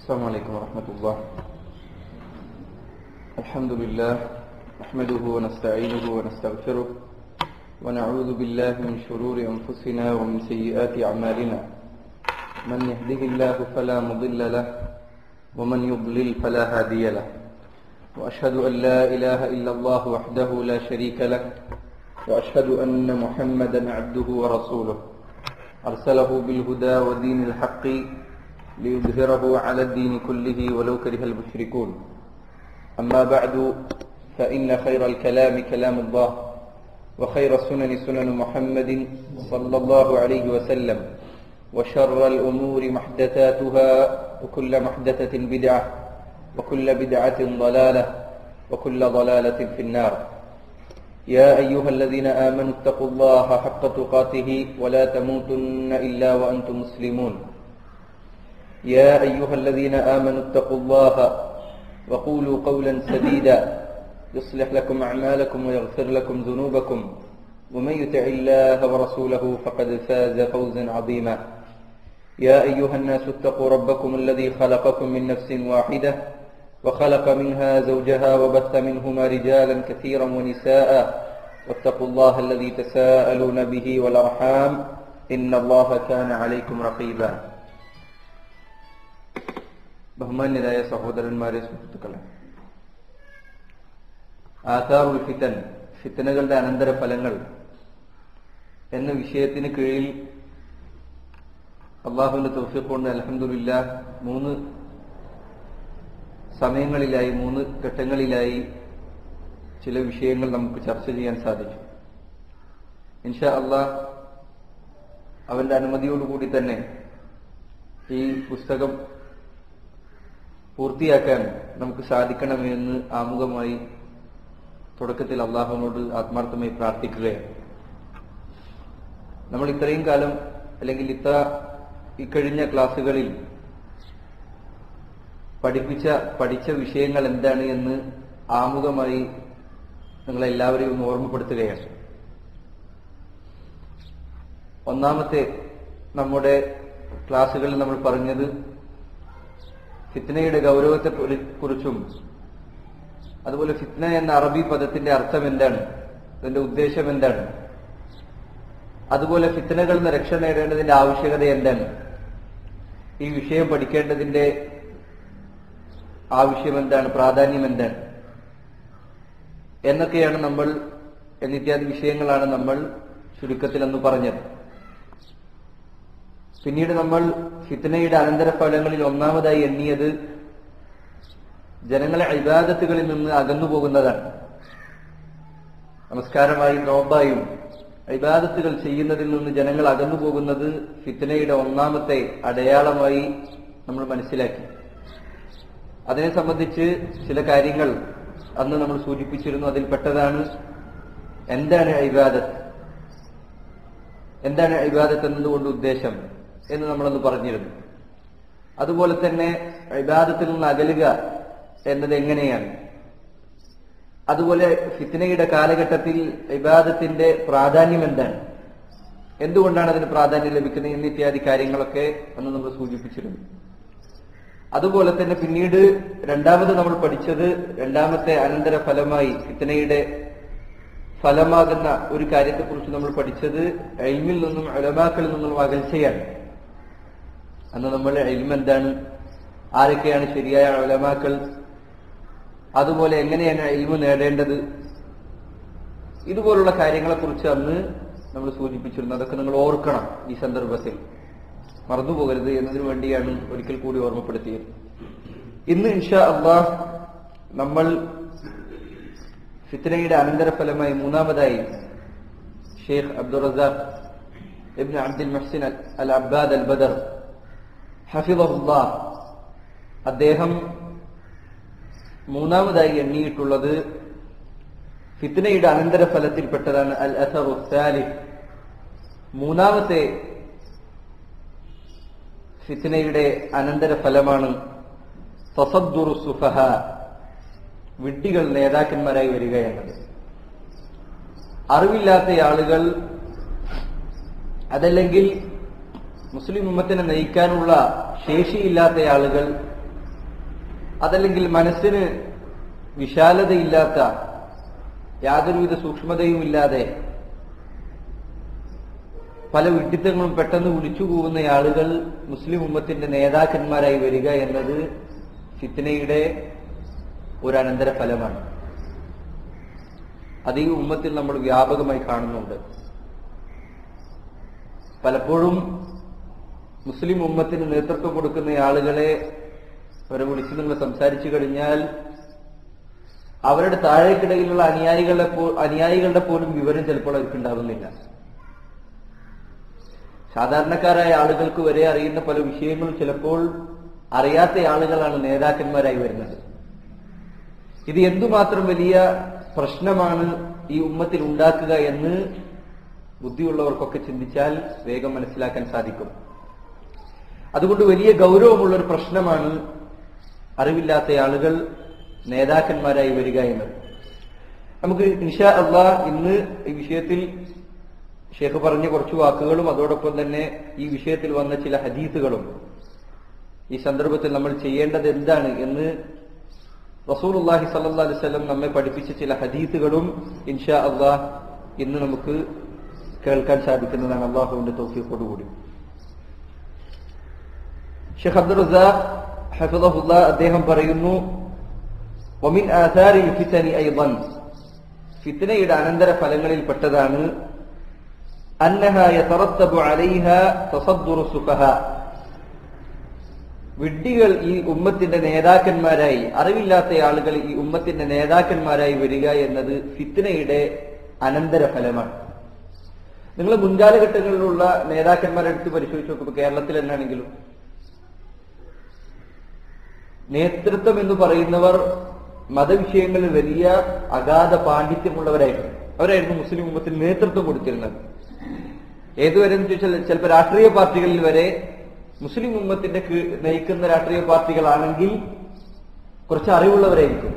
السلام عليكم ورحمة الله الحمد لله نحمده ونستعينه ونستغفره ونعوذ بالله من شرور أنفسنا ومن سيئات أعمالنا من يهده الله فلا مضل له ومن يضلل فلا هادي له وأشهد أن لا إله إلا الله وحده لا شريك له وأشهد أن محمدا عبده ورسوله أرسله بالهدى ودين الحق ليظهره على الدين كله ولو كره المشركون أما بعد فإن خير الكلام كلام الله وخير السنن سنن محمد صلى الله عليه وسلم وشر الأمور محدثاتها وكل محدثة بدعة وكل بدعة ضلالة وكل ضلالة في النار يا أيها الذين آمنوا اتقوا الله حق تقاته ولا تموتن إلا وأنتم مسلمون يا أيها الذين آمنوا اتقوا الله وقولوا قولا سديدا يصلح لكم أعمالكم ويغفر لكم ذنوبكم ومن يطع الله ورسوله فقد فاز فوزا عظيما يا أيها الناس اتقوا ربكم الذي خلقكم من نفس واحدة وخلق منها زوجها وبث منهما رجالا كثيرا ونساء واتقوا الله الذي تساءلون به والأرحام إن الله كان عليكم رقيبا ബഹുമാന്യരായ സഹോദരന്മാരെ സുഹൃത്തുക്കളെ ആധാറുൽ ഫിത്തൻ ഫിത്തനകളുടെ അനന്തരഫലങ്ങൾ എന്ന വിഷയത്തിന് കീഴിൽ അള്ളാഹുവിന്റെ തൗഫീഖ് കൊണ്ട് അലഹമില്ല മൂന്ന് സമയങ്ങളിലായി മൂന്ന് ഘട്ടങ്ങളിലായി ചില വിഷയങ്ങൾ നമുക്ക് ചർച്ച ചെയ്യാൻ സാധിച്ചു ഇൻഷാ അള്ളാഹ് അവന്റെ അനുമതിയോടുകൂടി തന്നെ ഈ പുസ്തകം പൂർത്തിയാക്കാൻ നമുക്ക് സാധിക്കണമെന്ന് ആമുഖമായി തുടക്കത്തിൽ അള്ളാഹുവിനോട് ആത്മാർത്ഥമായി പ്രാർത്ഥിക്കുകയാണ് നമ്മൾ ഇത്രയും കാലം അല്ലെങ്കിൽ ഇത്ര ഇക്കഴിഞ്ഞ ക്ലാസ്സുകളിൽ പഠിപ്പിച്ച പഠിച്ച വിഷയങ്ങൾ എന്താണ് എന്ന് ആമുഖമായി നിങ്ങളെല്ലാവരെയും ഒന്ന് ഓർമ്മപ്പെടുത്തുകയാണ് ഒന്നാമത്തെ നമ്മുടെ ക്ലാസ്സുകളിൽ നമ്മൾ പറഞ്ഞത് ഫിത്നയുടെ ഗൗരവത്തെ കുറിച്ചും അതുപോലെ ഫിത്ന എന്ന അറബി പദത്തിന്റെ അർത്ഥം എന്താണ് അതിന്റെ ഉദ്ദേശം എന്താണ് അതുപോലെ ഫിത്നകളിൽ നിന്ന് രക്ഷ നേടേണ്ടതിന്റെ ആവശ്യകത എന്താണ് ഈ വിഷയം പഠിക്കേണ്ടതിന്റെ ആവശ്യം എന്താണ് പ്രാധാന്യം എന്താണ് എന്നൊക്കെയാണ് നമ്മൾ എന്നിത്യാദി വിഷയങ്ങളാണ് നമ്മൾ ചുരുക്കത്തിൽ എന്ന് പറഞ്ഞത് പിന്നീട് നമ്മൾ ഫിത്നയുടെ അനന്തരഫലങ്ങളിൽ ഒന്നാമതായി എണ്ണിയത് ജനങ്ങളെ ഇബാദത്തുകളിൽ നിന്ന് അകന്നു പോകുന്നതാണ് നമസ്കാരമായും നോമ്പായും ഇബാദത്തുകൾ ചെയ്യുന്നതിൽ നിന്ന് ജനങ്ങൾ അകന്നു പോകുന്നത് ഫിത്നയുടെ ഒന്നാമത്തെ അടയാളമായി നമ്മൾ മനസ്സിലാക്കി അതിനെ സംബന്ധിച്ച് ചില കാര്യങ്ങൾ അന്ന് നമ്മൾ സൂചിപ്പിച്ചിരുന്നു അതിൽപ്പെട്ടതാണ് എന്താണ് ഇബാദത്ത് എന്താണ് ഇബാദത്ത് എന്നതുകൊണ്ട് ഉദ്ദേശം എന്ന് നമ്മളന്ന് പറഞ്ഞിരുന്നു അതുപോലെ തന്നെ ഇബാദത്തിൽ നിന്ന് അകലുക എന്നത് എങ്ങനെയാണ് അതുപോലെ ഫിത്തിനയുടെ കാലഘട്ടത്തിൽ ഇബാദത്തിന്റെ പ്രാധാന്യം എന്താണ് എന്തുകൊണ്ടാണ് അതിന് പ്രാധാന്യം ലഭിക്കുന്നത് എന്നിത്യാദി കാര്യങ്ങളൊക്കെ അന്ന് നമ്മൾ സൂചിപ്പിച്ചിരുന്നു അതുപോലെ തന്നെ പിന്നീട് രണ്ടാമത് നമ്മൾ പഠിച്ചത് രണ്ടാമത്തെ അനന്തര ഫലമായി ഫിത്തനയുടെ ഫലമാകുന്ന ഒരു കാര്യത്തെക്കുറിച്ച് നമ്മൾ പഠിച്ചത് എൽമിൽ നിന്നും അലമാക്കളിൽ നിന്നും അകൽച്ചയാണ് അന്ന് നമ്മൾ എൽമ എന്താണ് ആരൊക്കെയാണ് ശരിയായ അലമാക്കൾ അതുപോലെ എങ്ങനെയാണ് എൽമ നേടേണ്ടത് ഇതുപോലുള്ള കാര്യങ്ങളെക്കുറിച്ച് അന്ന് നമ്മൾ സൂചിപ്പിച്ചിരുന്നു അതൊക്കെ നിങ്ങൾ ഓർക്കണം ഈ സന്ദർഭത്തിൽ മറന്നുപോകരുത് എന്നതിനു വേണ്ടിയാണ് ഒരിക്കൽ കൂടി ഓർമ്മപ്പെടുത്തിയത് ഇന്ന് ഇൻഷാ അള്ളാഹ് നമ്മൾ ഫിത്തനയുടെ അനന്തരഫലമായി മൂന്നാമതായി ഷെയ്ഖ് അബ്ദുൾ റസാഖ് ഇബ്ൻ അബ്ദുൽ മഹ്സിൻ അൽ അബ്ബാദ് അൽ ബദർ ഹഫിദുല്ലാ അദ്ദേഹം മൂന്നാമതായി എണ്ണിയിട്ടുള്ളത് ഫിത്തനയുടെ അനന്തരഫലത്തിൽപ്പെട്ടതാണ് അൽ അസർ മൂന്നാമത്തെ ഫിത്നയുടെ അനന്തരഫലമാണ് തസദ്ദുറു സുഫഹ വിഡ്ഢികൾ നേതാക്കന്മാരായി വരിക എന്നത് അറിവില്ലാത്ത ആളുകൾ അതല്ലെങ്കിൽ മുസ്ലിം ഉമ്മത്തിനെ നയിക്കാനുള്ള ശേഷിയില്ലാത്ത ആളുകൾ അതല്ലെങ്കിൽ മനസ്സിന് വിശാലതയില്ലാത്ത യാതൊരുവിധ സൂക്ഷ്മതയും ഇല്ലാതെ പല വിഡിത്തങ്ങളും പെട്ടെന്ന് വിളിച്ചു പോകുന്ന ആളുകൾ മുസ്ലിം ഉമ്മത്തിന്റെ നേതാക്കന്മാരായി വരിക എന്നത് ഫിത്നയുടെ ഒരു അനന്തര ഫലമാണ് അത് ഈ ഉമ്മത്തിൽ നമ്മൾ വ്യാപകമായി കാണുന്നുണ്ട് പലപ്പോഴും മുസ്ലിം ഉമ്മത്തിന് നേതൃത്വം കൊടുക്കുന്ന ആളുകളെ അവരെ വിളിച്ചു നിങ്ങൾ സംസാരിച്ചു കഴിഞ്ഞാൽ അവരുടെ താഴേക്കിടയിലുള്ള അനുയായികളുടെ പോ അനുയായികളുടെ പോലും വിവരം ചിലപ്പോൾ അവർക്ക് ഉണ്ടാവുന്നില്ല സാധാരണക്കാരായ ആളുകൾക്ക് വരെ അറിയുന്ന പല വിഷയങ്ങളും ചിലപ്പോൾ അറിയാത്ത ആളുകളാണ് നേതാക്കന്മാരായി വരുന്നത് ഇത് എന്തുമാത്രം വലിയ പ്രശ്നമാണ് ഈ ഉമ്മത്തിൽ ഉണ്ടാക്കുക എന്ന് ബുദ്ധിയുള്ളവർക്കൊക്കെ ചിന്തിച്ചാൽ വേഗം മനസ്സിലാക്കാൻ സാധിക്കും അതുകൊണ്ട് വലിയ ഗൗരവമുള്ള ഒരു പ്രശ്നമാണ് അറിവില്ലാത്ത ആളുകൾ നേതാക്കന്മാരായി വരിക എന്നത് നമുക്ക് ഇൻഷാ അള്ളാ ഇന്ന് ഈ വിഷയത്തിൽ ഷേഖ് പറഞ്ഞ കുറച്ച് വാക്കുകളും അതോടൊപ്പം തന്നെ ഈ വിഷയത്തിൽ വന്ന ചില ഹദീസുകളും ഈ സന്ദർഭത്തിൽ നമ്മൾ ചെയ്യേണ്ടത് എന്താണ് എന്ന് റസൂലുള്ളാഹി സല്ലല്ലാഹു അലൈഹി വസല്ലം നമ്മെ പഠിപ്പിച്ച ചില ഹദീസുകളും ഇൻഷാ അള്ളാഹ് ഇന്ന് നമുക്ക് കേൾക്കാൻ സാധിക്കുന്നതാണ് അള്ളാഹുവിന്റെ തൗഫീഖോടുകൂടി ഷെയ്ഖ് അബ്ദുൽ റസാഖ് ഹഫിദഹുല്ല അദ്ദേഹം പറയുന്നു ഒമിൻ ആധാരിൽ ഫിത്തനി ഐവൻ ഫിത്തനയുടെ അനന്തര ഫലങ്ങളിൽ പെട്ടതാണ് അന്നഹ യതറത്തബു അലൈഹ തസദ്ദുറു സുഫഹ വിഡ്ഢികൾ ഈ ഉമ്മത്തിന്റെ നേതാക്കന്മാരായി അറിവില്ലാത്ത ആളുകൾ ഈ ഉമ്മത്തിന്റെ നേതാക്കന്മാരായി വരിക എന്നത് ഫിത്തനയുടെ അനന്തര ഫലമാണ് നിങ്ങൾ മുൻകാലഘട്ടങ്ങളിലുള്ള നേതാക്കന്മാരെ എടുത്ത് പരിശോധിച്ച് നോക്കുമ്പോൾ കേരളത്തിൽ തന്നെയാണെങ്കിലും നേതൃത്വം എന്ന് പറയുന്നവർ മതവിഷയങ്ങളിൽ വലിയ അഗാധ പാണ്ഡിത്യമുള്ളവരായിരുന്നു അവരായിരുന്നു മുസ്ലിം ഉമ്മത്തിന് നേതൃത്വം കൊടുത്തിരുന്നത് ഏതുവരെ എന്ന് ചോദിച്ചാൽ ചിലപ്പോൾ രാഷ്ട്രീയ പാർട്ടികളിൽ വരെ മുസ്ലിം ഉമ്മത്തിന്റെ കീ- നയിക്കുന്ന രാഷ്ട്രീയ പാർട്ടികളാണെങ്കിൽ കുറച്ച് അറിവുള്ളവരായിരിക്കും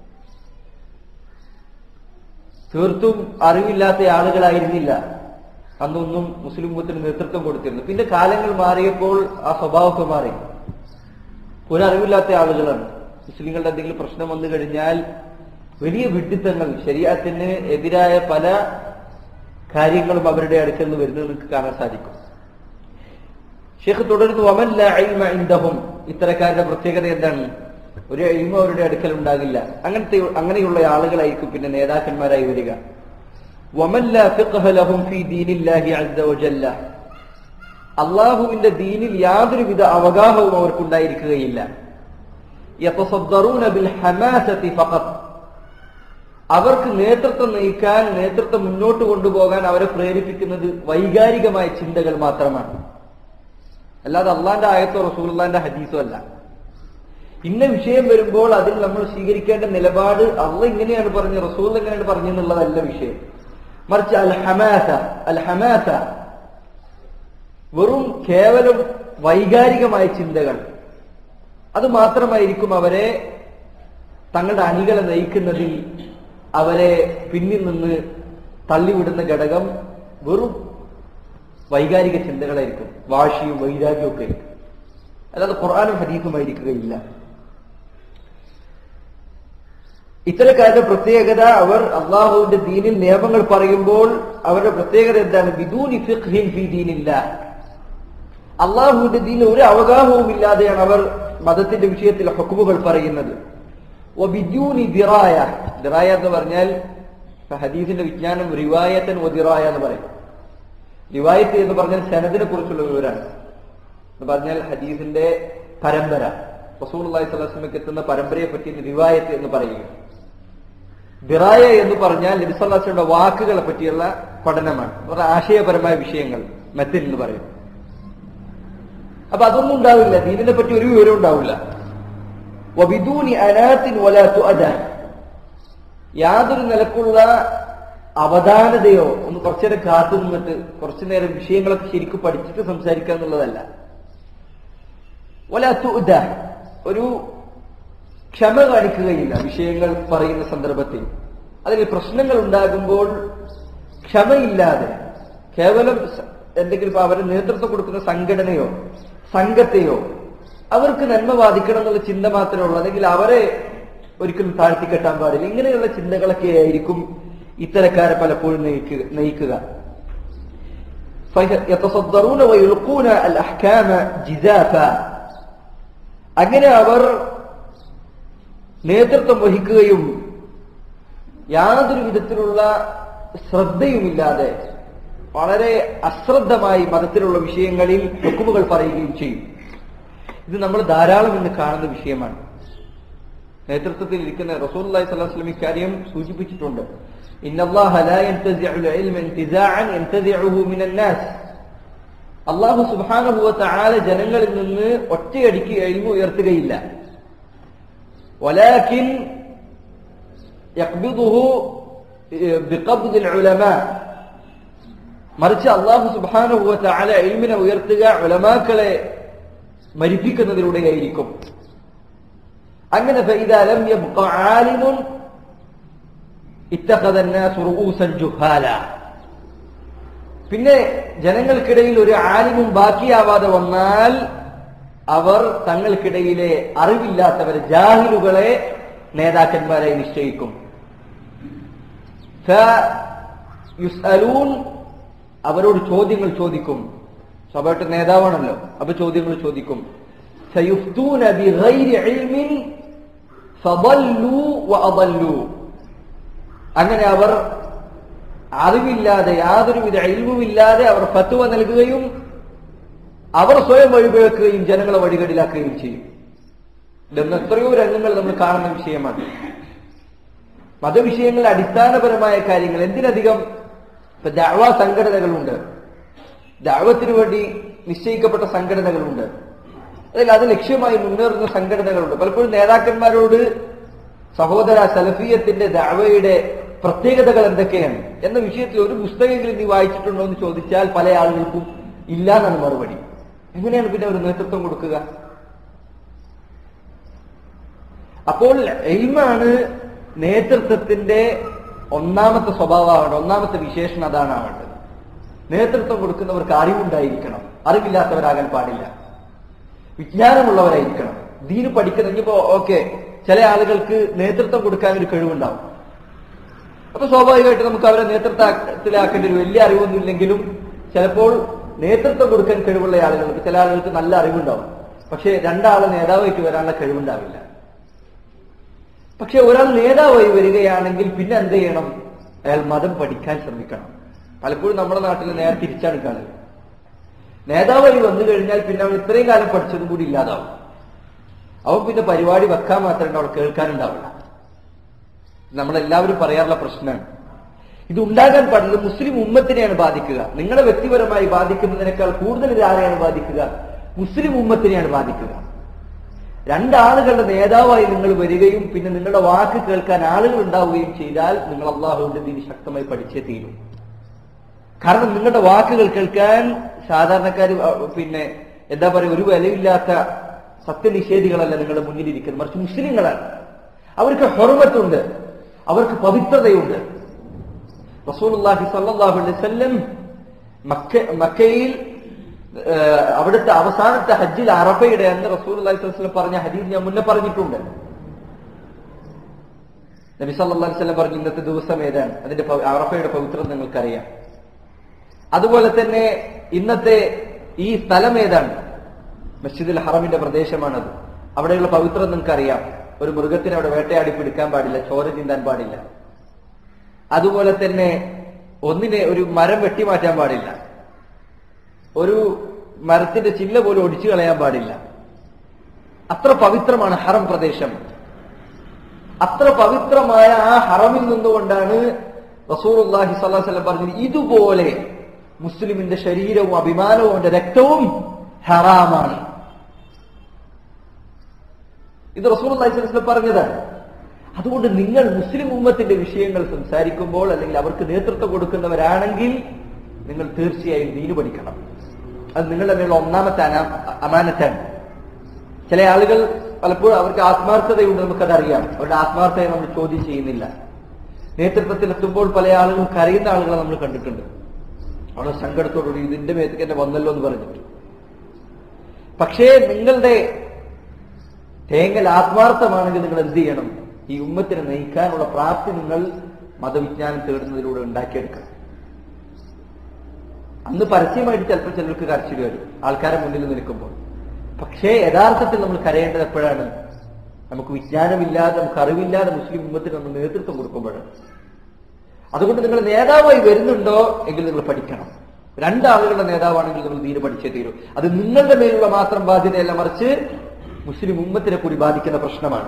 തീർത്തും അറിവില്ലാത്ത ആളുകളായിരുന്നില്ല അന്നൊന്നും മുസ്ലിം ഉമ്മത്തിന് നേതൃത്വം കൊടുത്തിരുന്നു പിന്നെ കാലങ്ങൾ മാറിയപ്പോൾ ആ സ്വഭാവമൊക്കെ മാറി ഒരറിവില്ലാത്ത ആളുകളാണ് മുസ്ലിങ്ങളുടെ എന്തെങ്കിലും പ്രശ്നം വന്നു കഴിഞ്ഞാൽ വലിയ വിഡിത്തങ്ങൾ ശരീരത്തിന് എതിരായ പല കാര്യങ്ങളും അവരുടെ അടുക്കൽ നിന്ന് വരുന്നത് നിങ്ങൾക്ക് കാണാൻ സാധിക്കും ഷെയ്ഖ് തുടർന്ന് വമല്ല ഇൽമ ഇൻദഹും ഇത്തരക്കാരുടെ പ്രത്യേകത എന്താണ് ഒരു ഇൽമ അവരുടെ അടുക്കൽ ഉണ്ടാകില്ല അങ്ങനത്തെ അങ്ങനെയുള്ള ആളുകളായിരിക്കും പിന്നെ നേതാക്കന്മാരായി വരിക വമല്ല ഫിഖ്ഹ ലഹും ഫീ ദീനില്ലാഹി അസ്സ വജല്ല അള്ളാഹുവിന്റെ ദീനിൽ യാതൊരുവിധ അവഗാഹവും അവർക്കുണ്ടായിരിക്കുകയില്ല യതസദ്ദറൂന ബിൽ ഹമാസതി ഫഖത്ത് അവർക്ക് നേതൃത്വം നയിക്കാൻ നേതൃത്വം മുന്നോട്ട് കൊണ്ടുപോകാൻ അവരെ പ്രേരിപ്പിക്കുന്നത് വൈകാരികമായ ചിന്തകൾ മാത്രമാണ് അല്ലാതെ അള്ളാന്റെ ആയത്തോ റസൂലുള്ളാന്റെ ഹദീസോ അല്ല ഇന്ന വിഷയം വരുമ്പോൾ അതിൽ നമ്മൾ സ്വീകരിക്കേണ്ട നിലപാട് അള്ള ഇങ്ങനെയാണ് പറഞ്ഞത് റസൂൽ എങ്ങനെയാണ് പറഞ്ഞെന്നുള്ളതല്ല വിഷയം മറിച്ച് അൽ ഹമാസ അൽ ഹമാസ വെറും കേവലം വൈകാരികമായ ചിന്തകൾ അത് മാത്രമായിരിക്കും അവരെ തങ്ങളുടെ അണികളെ നയിക്കുന്നതിൽ അവരെ പിന്നിൽ നിന്ന് തള്ളിവിടുന്ന ഘടകം വെറും വൈകാരിക ചിന്തകളായിരിക്കും വാശിയും വൈരാഗ്യവും ഒക്കെ ആയിരിക്കും അല്ലാതെ ഖുർആാനും ഹദീസുമായിരിക്കുകയില്ല ഇത്തരക്കാരുടെ പ്രത്യേകത അവർ അള്ളാഹുവിന്റെ ദീനിൽ നിയമങ്ങൾ പറയുമ്പോൾ അവരുടെ പ്രത്യേകത എന്താണ് ബിദൂനി ഫിഖ്ഹിൻ ഫീ ദീനില്ല അള്ളാഹുവിന്റെ ദീനിൽ ഒരു അവഗാഹവും ഇല്ലാതെയാണ് അവർ മതത്തിന്റെ വിഷയത്തിൽ ഹുക്കുമുകൾ പറയുന്നത് ഒബിജൂനി ദിറായ ദിറായ എന്ന് പറഞ്ഞാൽ ഇപ്പൊ ഹദീസിന്റെ വിജ്ഞാനം റിവായത്തൻ ഒദിറായ എന്ന് പറയും റിവായത്ത് എന്ന് പറഞ്ഞാൽ സനദിനെ കുറിച്ചുള്ള വിവരമാണ് എന്ന് പറഞ്ഞാൽ ഹദീസിന്റെ പരമ്പര റസൂൽ അള്ളാഹി സ്വലാസ്ലമക്ക് എത്തുന്ന പരമ്പരയെ പറ്റി റിവായത്ത് എന്ന് പറയുക ദിറായ എന്ന് പറഞ്ഞാൽ നബിസ്വല്ലാസ്ലയുടെ വാക്കുകളെ പറ്റിയുള്ള പഠനമാണ് എന്ന് പറഞ്ഞാൽ ആശയപരമായ വിഷയങ്ങൾ മെത്തിൽ എന്ന് പറയും അപ്പൊ അതൊന്നും ഉണ്ടാവില്ല ദീനിനെ പറ്റി ഒരു വിവരം ഉണ്ടാവില്ല വബിദൂനി അനാത്തിൻ വലാത്തു അദ യാതൊരു നിലക്കുള്ള അവധാനതയോ ഒന്ന് കുറച്ചേരം കാത്തു നിന്നിട്ട് കുറച്ചു നേരം വിഷയങ്ങളൊക്കെ ശരിക്കും പഠിച്ചിട്ട് സംസാരിക്കുക എന്നുള്ളതല്ല വലാത്തു ഉദ ഒരു ക്ഷമ കാണിക്കുകയില്ല വിഷയങ്ങൾ പറയുന്ന സന്ദർഭത്തിൽ അതിൽ പ്രശ്നങ്ങൾ ഉണ്ടാകുമ്പോൾ ക്ഷമയില്ലാതെ കേവലം സ- എന്തെങ്കിലും ഇപ്പൊ അവരെ നേതൃത്വം കൊടുക്കുന്ന സംഘടനയോ സംഘത്തെയോ അവർക്ക് നന്മ ബാധിക്കണം എന്നുള്ള ചിന്ത മാത്രമേ ഉള്ളൂ അല്ലെങ്കിൽ അവരെ ഒരിക്കലും താഴ്ത്തിക്കെട്ടാൻ പാടില്ല ഇങ്ങനെയുള്ള ചിന്തകളൊക്കെ ആയിരിക്കും ഇത്തരക്കാരെ പലപ്പോഴും നയിക്കുക നയിക്കുക يتصدرون ويلقون الأحكام جزافا അങ്ങനെ അവർ നേതൃത്വം വഹിക്കുകയും യാതൊരു വിധത്തിലുള്ള ശ്രദ്ധയുമില്ലാതെ വളരെ അശ്രദ്ധമായി മതത്തിലുള്ള വിഷയങ്ങളിൽ ഹുക്കുമുകൾ പറയുകയും ചെയ്യും ഇത് നമ്മൾ ധാരാളം ഇന്ന് കാണുന്ന വിഷയമാണ് നേതൃത്വത്തിൽ ഇരിക്കുന്ന റസൂൽ അലൈഹി സ്വലാഹു വസ്ലം ഇക്കാര്യം സൂചിപ്പിച്ചിട്ടുണ്ട് അള്ളാഹു സുബാനുഭവ താല ജനങ്ങളിൽ നിന്ന് ഒറ്റയടിക്ക് എൽമു ഉയർത്തുകയില്ല ولكن يقبضه بقبض العلماء മറിച്ച് അള്ളാഹു സുബാനുഭവ താല എൽമിനെ ഉയർത്തുക ഉലമാക്കളെ മരിപ്പിക്കുന്നതിലൂടെയായിരിക്കും അങ്ങനെ فإذا لم يبق عالم اتخذ الناس رؤوسا جهالا പിന്നെ ജനങ്ങൾക്കിടയിൽ ഒരു ആലിമും ബാക്കിയാവാതെ വന്നാൽ അവർ തങ്ങൾക്കിടയിലെ അറിവില്ലാത്തവരെ ജാഹിലുകളെ നേതാക്കന്മാരായി നിശ്ചയിക്കും യുസ്അലൂൻ അവരോട് ചോദ്യങ്ങൾ ചോദിക്കും സ്വാഭാവിക നേതാവാണല്ലോ അപ്പൊ ചോദ്യങ്ങൾ ചോദിക്കും സയുഫ്തൂന ബിഗൈരി ഇൽമിൻ ഫദല്ലു വഅദല്ലു അങ്ങനെ അവർ അറിവില്ലാതെ യാതൊരുവിധ ഇൽവുമില്ലാതെ അവർ ഫത്വ നൽകുകയും അവർ സ്വയം വഴിപിഴക്കുകയും ജനങ്ങളെ വഴികേടിലാക്കുകയും ചെയ്യും ഇതൊന്നും എത്രയോ രംഗങ്ങൾ നമ്മൾ കാണുന്ന വിഷയമാണ് മതവിഷയങ്ങൾ അടിസ്ഥാനപരമായ കാര്യങ്ങൾ എന്തിനധികം ഇപ്പൊ ദാവ സംഘടനകളുണ്ട് ദാവത്തിനു വേണ്ടി നിശ്ചയിക്കപ്പെട്ട സംഘടനകളുണ്ട് അതിൽ അത് ലക്ഷ്യമായി മുന്നേറുന്ന സംഘടനകളുണ്ട് പലപ്പോഴും നേതാക്കന്മാരോട് സഹോദര സലഫിയത്തിന്റെ ദാവയുടെ പ്രത്യേകതകൾ എന്തൊക്കെയാണ് എന്ന വിഷയത്തിൽ ഒരു പുസ്തകമെങ്കിലും നീ വായിച്ചിട്ടുണ്ടോ എന്ന് ചോദിച്ചാൽ പല ആളുകൾക്കും ഇല്ല എന്നാണ് മറുപടി എങ്ങനെയാണ് പിന്നെ ഒരു നേതൃത്വം കൊടുക്കുക അപ്പോൾ എയിമാണ് നേതൃത്വത്തിന്റെ ഒന്നാമത്തെ സ്വഭാവമാണ് ഒന്നാമത്തെ വിശേഷണം അതാണ് ആവേണ്ടത് നേതൃത്വം കൊടുക്കുന്നവർക്ക് അറിവുണ്ടായിരിക്കണം അറിവില്ലാത്തവരാകാൻ പാടില്ല വിജ്ഞാനമുള്ളവരായിരിക്കണം ദീന് പഠിക്കുന്ന ഇനിയിപ്പോ ഓക്കെ ചില ആളുകൾക്ക് നേതൃത്വം കൊടുക്കാൻ ഒരു കഴിവുണ്ടാവും അപ്പൊ സ്വാഭാവികമായിട്ട് നമുക്ക് അവരെ നേതൃത്വത്തിലാക്കേണ്ട ഒരു വലിയ അറിവൊന്നും ഇല്ലെങ്കിലും ചിലപ്പോൾ നേതൃത്വം കൊടുക്കാൻ കഴിവുള്ള ആളുകൾക്ക് ചില ആളുകൾക്ക് നല്ല അറിവുണ്ടാവും പക്ഷെ രണ്ടാളെ നേതാവായിട്ട് വരാനുള്ള കഴിവുണ്ടാവില്ല പക്ഷെ ഒരാൾ നേതാവായി വരികയാണെങ്കിൽ പിന്നെ എന്ത് ചെയ്യണം അയാൾ മതം പഠിക്കാൻ ശ്രമിക്കണം പലപ്പോഴും നമ്മുടെ നാട്ടിൽ നേരെ തിരിച്ചാണ് കാണുക നേതാവായി വന്നു കഴിഞ്ഞാൽ പിന്നെ അവൻ ഇത്രയും കാലം പഠിച്ചതും കൂടി ഇല്ലാതാവും അവൻ പിന്നെ പരിപാടി വെക്കാൻ മാത്രമേ അവിടെ കേൾക്കാനുണ്ടാവില്ല നമ്മളെല്ലാവരും പറയാറുള്ള പ്രശ്നമാണ് ഇത് ഉണ്ടാകാൻ പാടില്ല മുസ്ലിം ഉമ്മത്തിനെയാണ് ബാധിക്കുക നിങ്ങളെ വ്യക്തിപരമായി ബാധിക്കുന്നതിനേക്കാൾ കൂടുതൽ ഇത് ആരെയാണ് ബാധിക്കുക മുസ്ലിം ഉമ്മത്തിനെയാണ് ബാധിക്കുക രണ്ടാളുകളുടെ നേതാവായി നിങ്ങൾ വരികയും പിന്നെ നിങ്ങളുടെ വാക്ക് കേൾക്കാൻ ആളുകൾ ഉണ്ടാവുകയും ചെയ്താൽ നിങ്ങൾ അള്ളാഹുവിന്റെ ദീന് ശക്തമായി പഠിച്ചേ തീരും കാരണം നിങ്ങളുടെ വാക്കുകൾ കേൾക്കാൻ സാധാരണക്കാർ പിന്നെ എന്താ പറയുക ഒരു വിലയില്ലാത്ത സത്യനിഷേധികളല്ല നിങ്ങളുടെ മുന്നിലിരിക്കുന്നത് മറിച്ച് മുസ്ലിങ്ങളാണ് അവർക്ക് ഹൊറുമത്തുണ്ട് അവർക്ക് പവിത്രതയുണ്ട് റസൂലുള്ളാഹി സ്വല്ലല്ലാഹു അലൈഹി വസല്ലം മക്ക മക്കയിൽ അവിടുത്തെ അവസാനത്തെ ഹജ്ജിൽ അറഫയുടെ അന്ന് റസൂൽ അള്ളാഹി വസല്ലം പറഞ്ഞ ഹദീസ് ഞാൻ മുന്നേ പറഞ്ഞിട്ടുണ്ട് നബി സല്ലല്ലാഹു അലൈഹി വസല്ലം പറഞ്ഞു ഇന്നത്തെ ദിവസം ഏതാണ് അതിന്റെ അറഫയുടെ പവിത്രത നിങ്ങൾക്കറിയാം അതുപോലെ തന്നെ ഇന്നത്തെ ഈ സ്ഥലം ഏതാണ് മസ്ജിദുൽ ഹറമിന്റെ പ്രദേശമാണത് അവിടെയുള്ള പവിത്രത നിങ്ങൾക്കറിയാം ഒരു മൃഗത്തിനെ അവിടെ വേട്ടയാടി പിടിക്കാൻ പാടില്ല ചോര ചിന്താൻ പാടില്ല അതുപോലെ തന്നെ ഒന്നിനെ ഒരു മരം വെട്ടിമാറ്റാൻ പാടില്ല ഒരു മരത്തിന്റെ ചില്ല പോലും ഒടിച്ചു കളയാൻ പാടില്ല അത്ര പവിത്രമാണ് ഹറം പ്രദേശം അത്ര പവിത്രമായ ആ ഹറമിൽ നിന്നുകൊണ്ടാണ് റസൂർഹി സ്വല്ലാസ്ലം പറഞ്ഞത് ഇതുപോലെ മുസ്ലിമിന്റെ ശരീരവും അഭിമാനവും അവന്റെ രക്തവും ഹറാമാണ് ഇത് റസൂൽ അള്ളാഹിസ്ലം പറഞ്ഞതാണ് അതുകൊണ്ട് നിങ്ങൾ മുസ്ലിം ഉമ്മത്തിന്റെ വിഷയങ്ങൾ സംസാരിക്കുമ്പോൾ അല്ലെങ്കിൽ അവർക്ക് നേതൃത്വം കൊടുക്കുന്നവരാണെങ്കിൽ നിങ്ങൾ തീർച്ചയായും ദീന് പഠിക്കണം അത് നിങ്ങളുടെ മേലുള്ള ഒന്നാമത്തെ അനാ അമാനത്താണ് ചില ആളുകൾ പലപ്പോഴും അവർക്ക് ആത്മാർത്ഥതയുണ്ട് നമുക്കതറിയാം അവരുടെ ആത്മാർത്ഥതയെ നമ്മൾ ചോദ്യം ചെയ്യുന്നില്ല നേതൃത്വത്തിലെത്തുമ്പോൾ പല ആളുകളും കരയുന്ന ആളുകളെ നമ്മൾ കണ്ടിട്ടുണ്ട് വളരെ സങ്കടത്തോടുകൂടി ഇതിന്റെ മേത്തേക്ക് എന്നെ വന്നല്ലോ എന്ന് പറഞ്ഞിട്ട് പക്ഷേ നിങ്ങളുടെ തേങ്ങൽ ആത്മാർത്ഥമാണെങ്കിൽ നിങ്ങൾ എന്ത് ചെയ്യണം ഈ ഉമ്മത്തിനെ നയിക്കാനുള്ള പ്രാപ്തി നിങ്ങൾ മതവിജ്ഞാനം തേടുന്നതിലൂടെ ഉണ്ടാക്കിയെടുക്കണം അന്ന് പരസ്യമായിട്ട് ചിലപ്പോൾ ചിലർക്ക് കരച്ചിൽ വരും ആൾക്കാരെ മുന്നിൽ നിൽക്കുമ്പോൾ പക്ഷേ യഥാർത്ഥത്തിൽ നമ്മൾ കരയേണ്ടത് എപ്പോഴാണ് നമുക്ക് വിജ്ഞാനമില്ലാതെ നമുക്ക് അറിവില്ലാതെ മുസ്ലിം ഉമ്മത്തിന് നമ്മൾ നേതൃത്വം കൊടുക്കുമ്പോഴാണ് അതുകൊണ്ട് നിങ്ങൾ നേതാവായി വരുന്നുണ്ടോ എങ്കിൽ നിങ്ങൾ പഠിക്കണം രണ്ടാളുകളുടെ നേതാവാണെങ്കിൽ നിങ്ങൾ തീരെ പഠിച്ചേ തീരൂ അത് നിങ്ങളുടെ മേലുള്ള മാത്രം ബാധ്യതയല്ല മറിച്ച് മുസ്ലിം ഉമ്മത്തിനെ കൂടി ബാധിക്കുന്ന പ്രശ്നമാണ്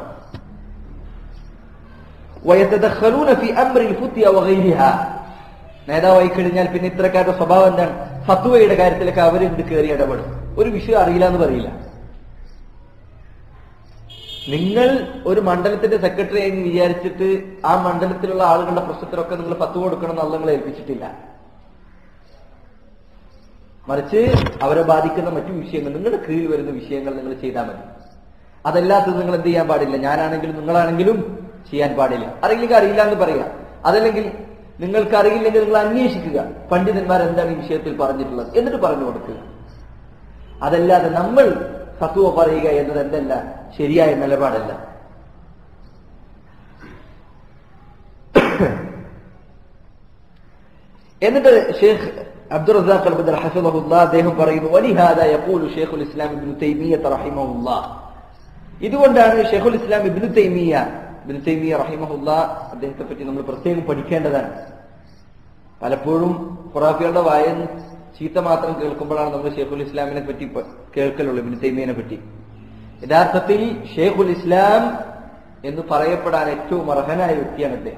ويتدخلون في امر الفتيا وغيرها നേതാവായി കഴിഞ്ഞാൽ പിന്നെ ഇത്തരക്കാരുടെ സ്വഭാവം എന്താണ് ഫത്വയുടെ കാര്യത്തിലൊക്കെ അവരെന്ത് കയറി ഇടപെടും ഒരു വിഷയം അറിയില്ല എന്ന് പറയില്ല നിങ്ങൾ ഒരു മണ്ഡലത്തിന്റെ സെക്രട്ടറി ആയി വിചാരിച്ചിട്ട് ആ മണ്ഡലത്തിലുള്ള ആളുകളുടെ പ്രശ്നത്തിലൊക്കെ നിങ്ങൾ ഫത്വ കൊടുക്കണം എന്നുള്ള നിങ്ങൾ ഏൽപ്പിച്ചിട്ടില്ല മറിച്ച് അവരെ ബാധിക്കുന്ന മറ്റു വിഷയങ്ങൾ നിങ്ങളുടെ കീഴിൽ വരുന്ന വിഷയങ്ങൾ നിങ്ങൾ ചെയ്താൽ മതി അതല്ലാത്തത് നിങ്ങൾ എന്ത് ചെയ്യാൻ പാടില്ല ഞാനാണെങ്കിലും നിങ്ങളാണെങ്കിലും ചെയ്യാൻ പാടില്ല അറിയില്ലെങ്കിൽ അറിയില്ല എന്ന് പറയാം അതല്ലെങ്കിൽ നിങ്ങൾക്ക് അറിയില്ലെങ്കിൽ നിങ്ങൾ അന്വേഷിക്കുക പണ്ഡിതന്മാർ എന്താണ് ഈ വിഷയത്തിൽ പറഞ്ഞിട്ടുള്ളത് എന്നിട്ട് പറഞ്ഞു കൊടുക്കുക അതല്ലാതെ നമ്മൾ ഫത്വ പറയുക എന്നത് എന്തല്ല ശരിയായ നിലപാടല്ല എന്നിട്ട് ഷേഖ് അബ്ദുൾ റസാഖ് അൽബദർ ഹഫിദഹുല്ല അദ്ദേഹം പറയുന്നു വലിഹാദ യഖൂലു ഷേഖുൽ ഇസ്ലാം ഇബ്നു തൈമിയ്യ റഹിമഹുല്ല ഇതുകൊണ്ടാണ് ഷെയ്ഖുൽ ഇസ്ലാം ഇബ്നു തൈമിയ ഇബ്നു തൈമിയ റഹിമഹുല്ല അദ്ദേഹത്തെ പറ്റി നമ്മൾ പ്രത്യേകം പഠിക്കേണ്ടതാണ് പലപ്പോഴും ഖുറാഫികളുടെ വായൻ ചീത്ത മാത്രം കേൾക്കുമ്പോഴാണ് നമ്മൾ ഷെയ്ഖുൽ ഇസ്ലാമിനെ പറ്റി പ- കേൾക്കലുള്ളൂ ഇബ്നു തൈമിയനെ പറ്റി യഥാർത്ഥത്തിൽ ഷെയ്ഖുൽ ഇസ്ലാം എന്ന് പറയപ്പെടാൻ ഏറ്റവും അർഹനായ വ്യക്തിയാണ് അദ്ദേഹം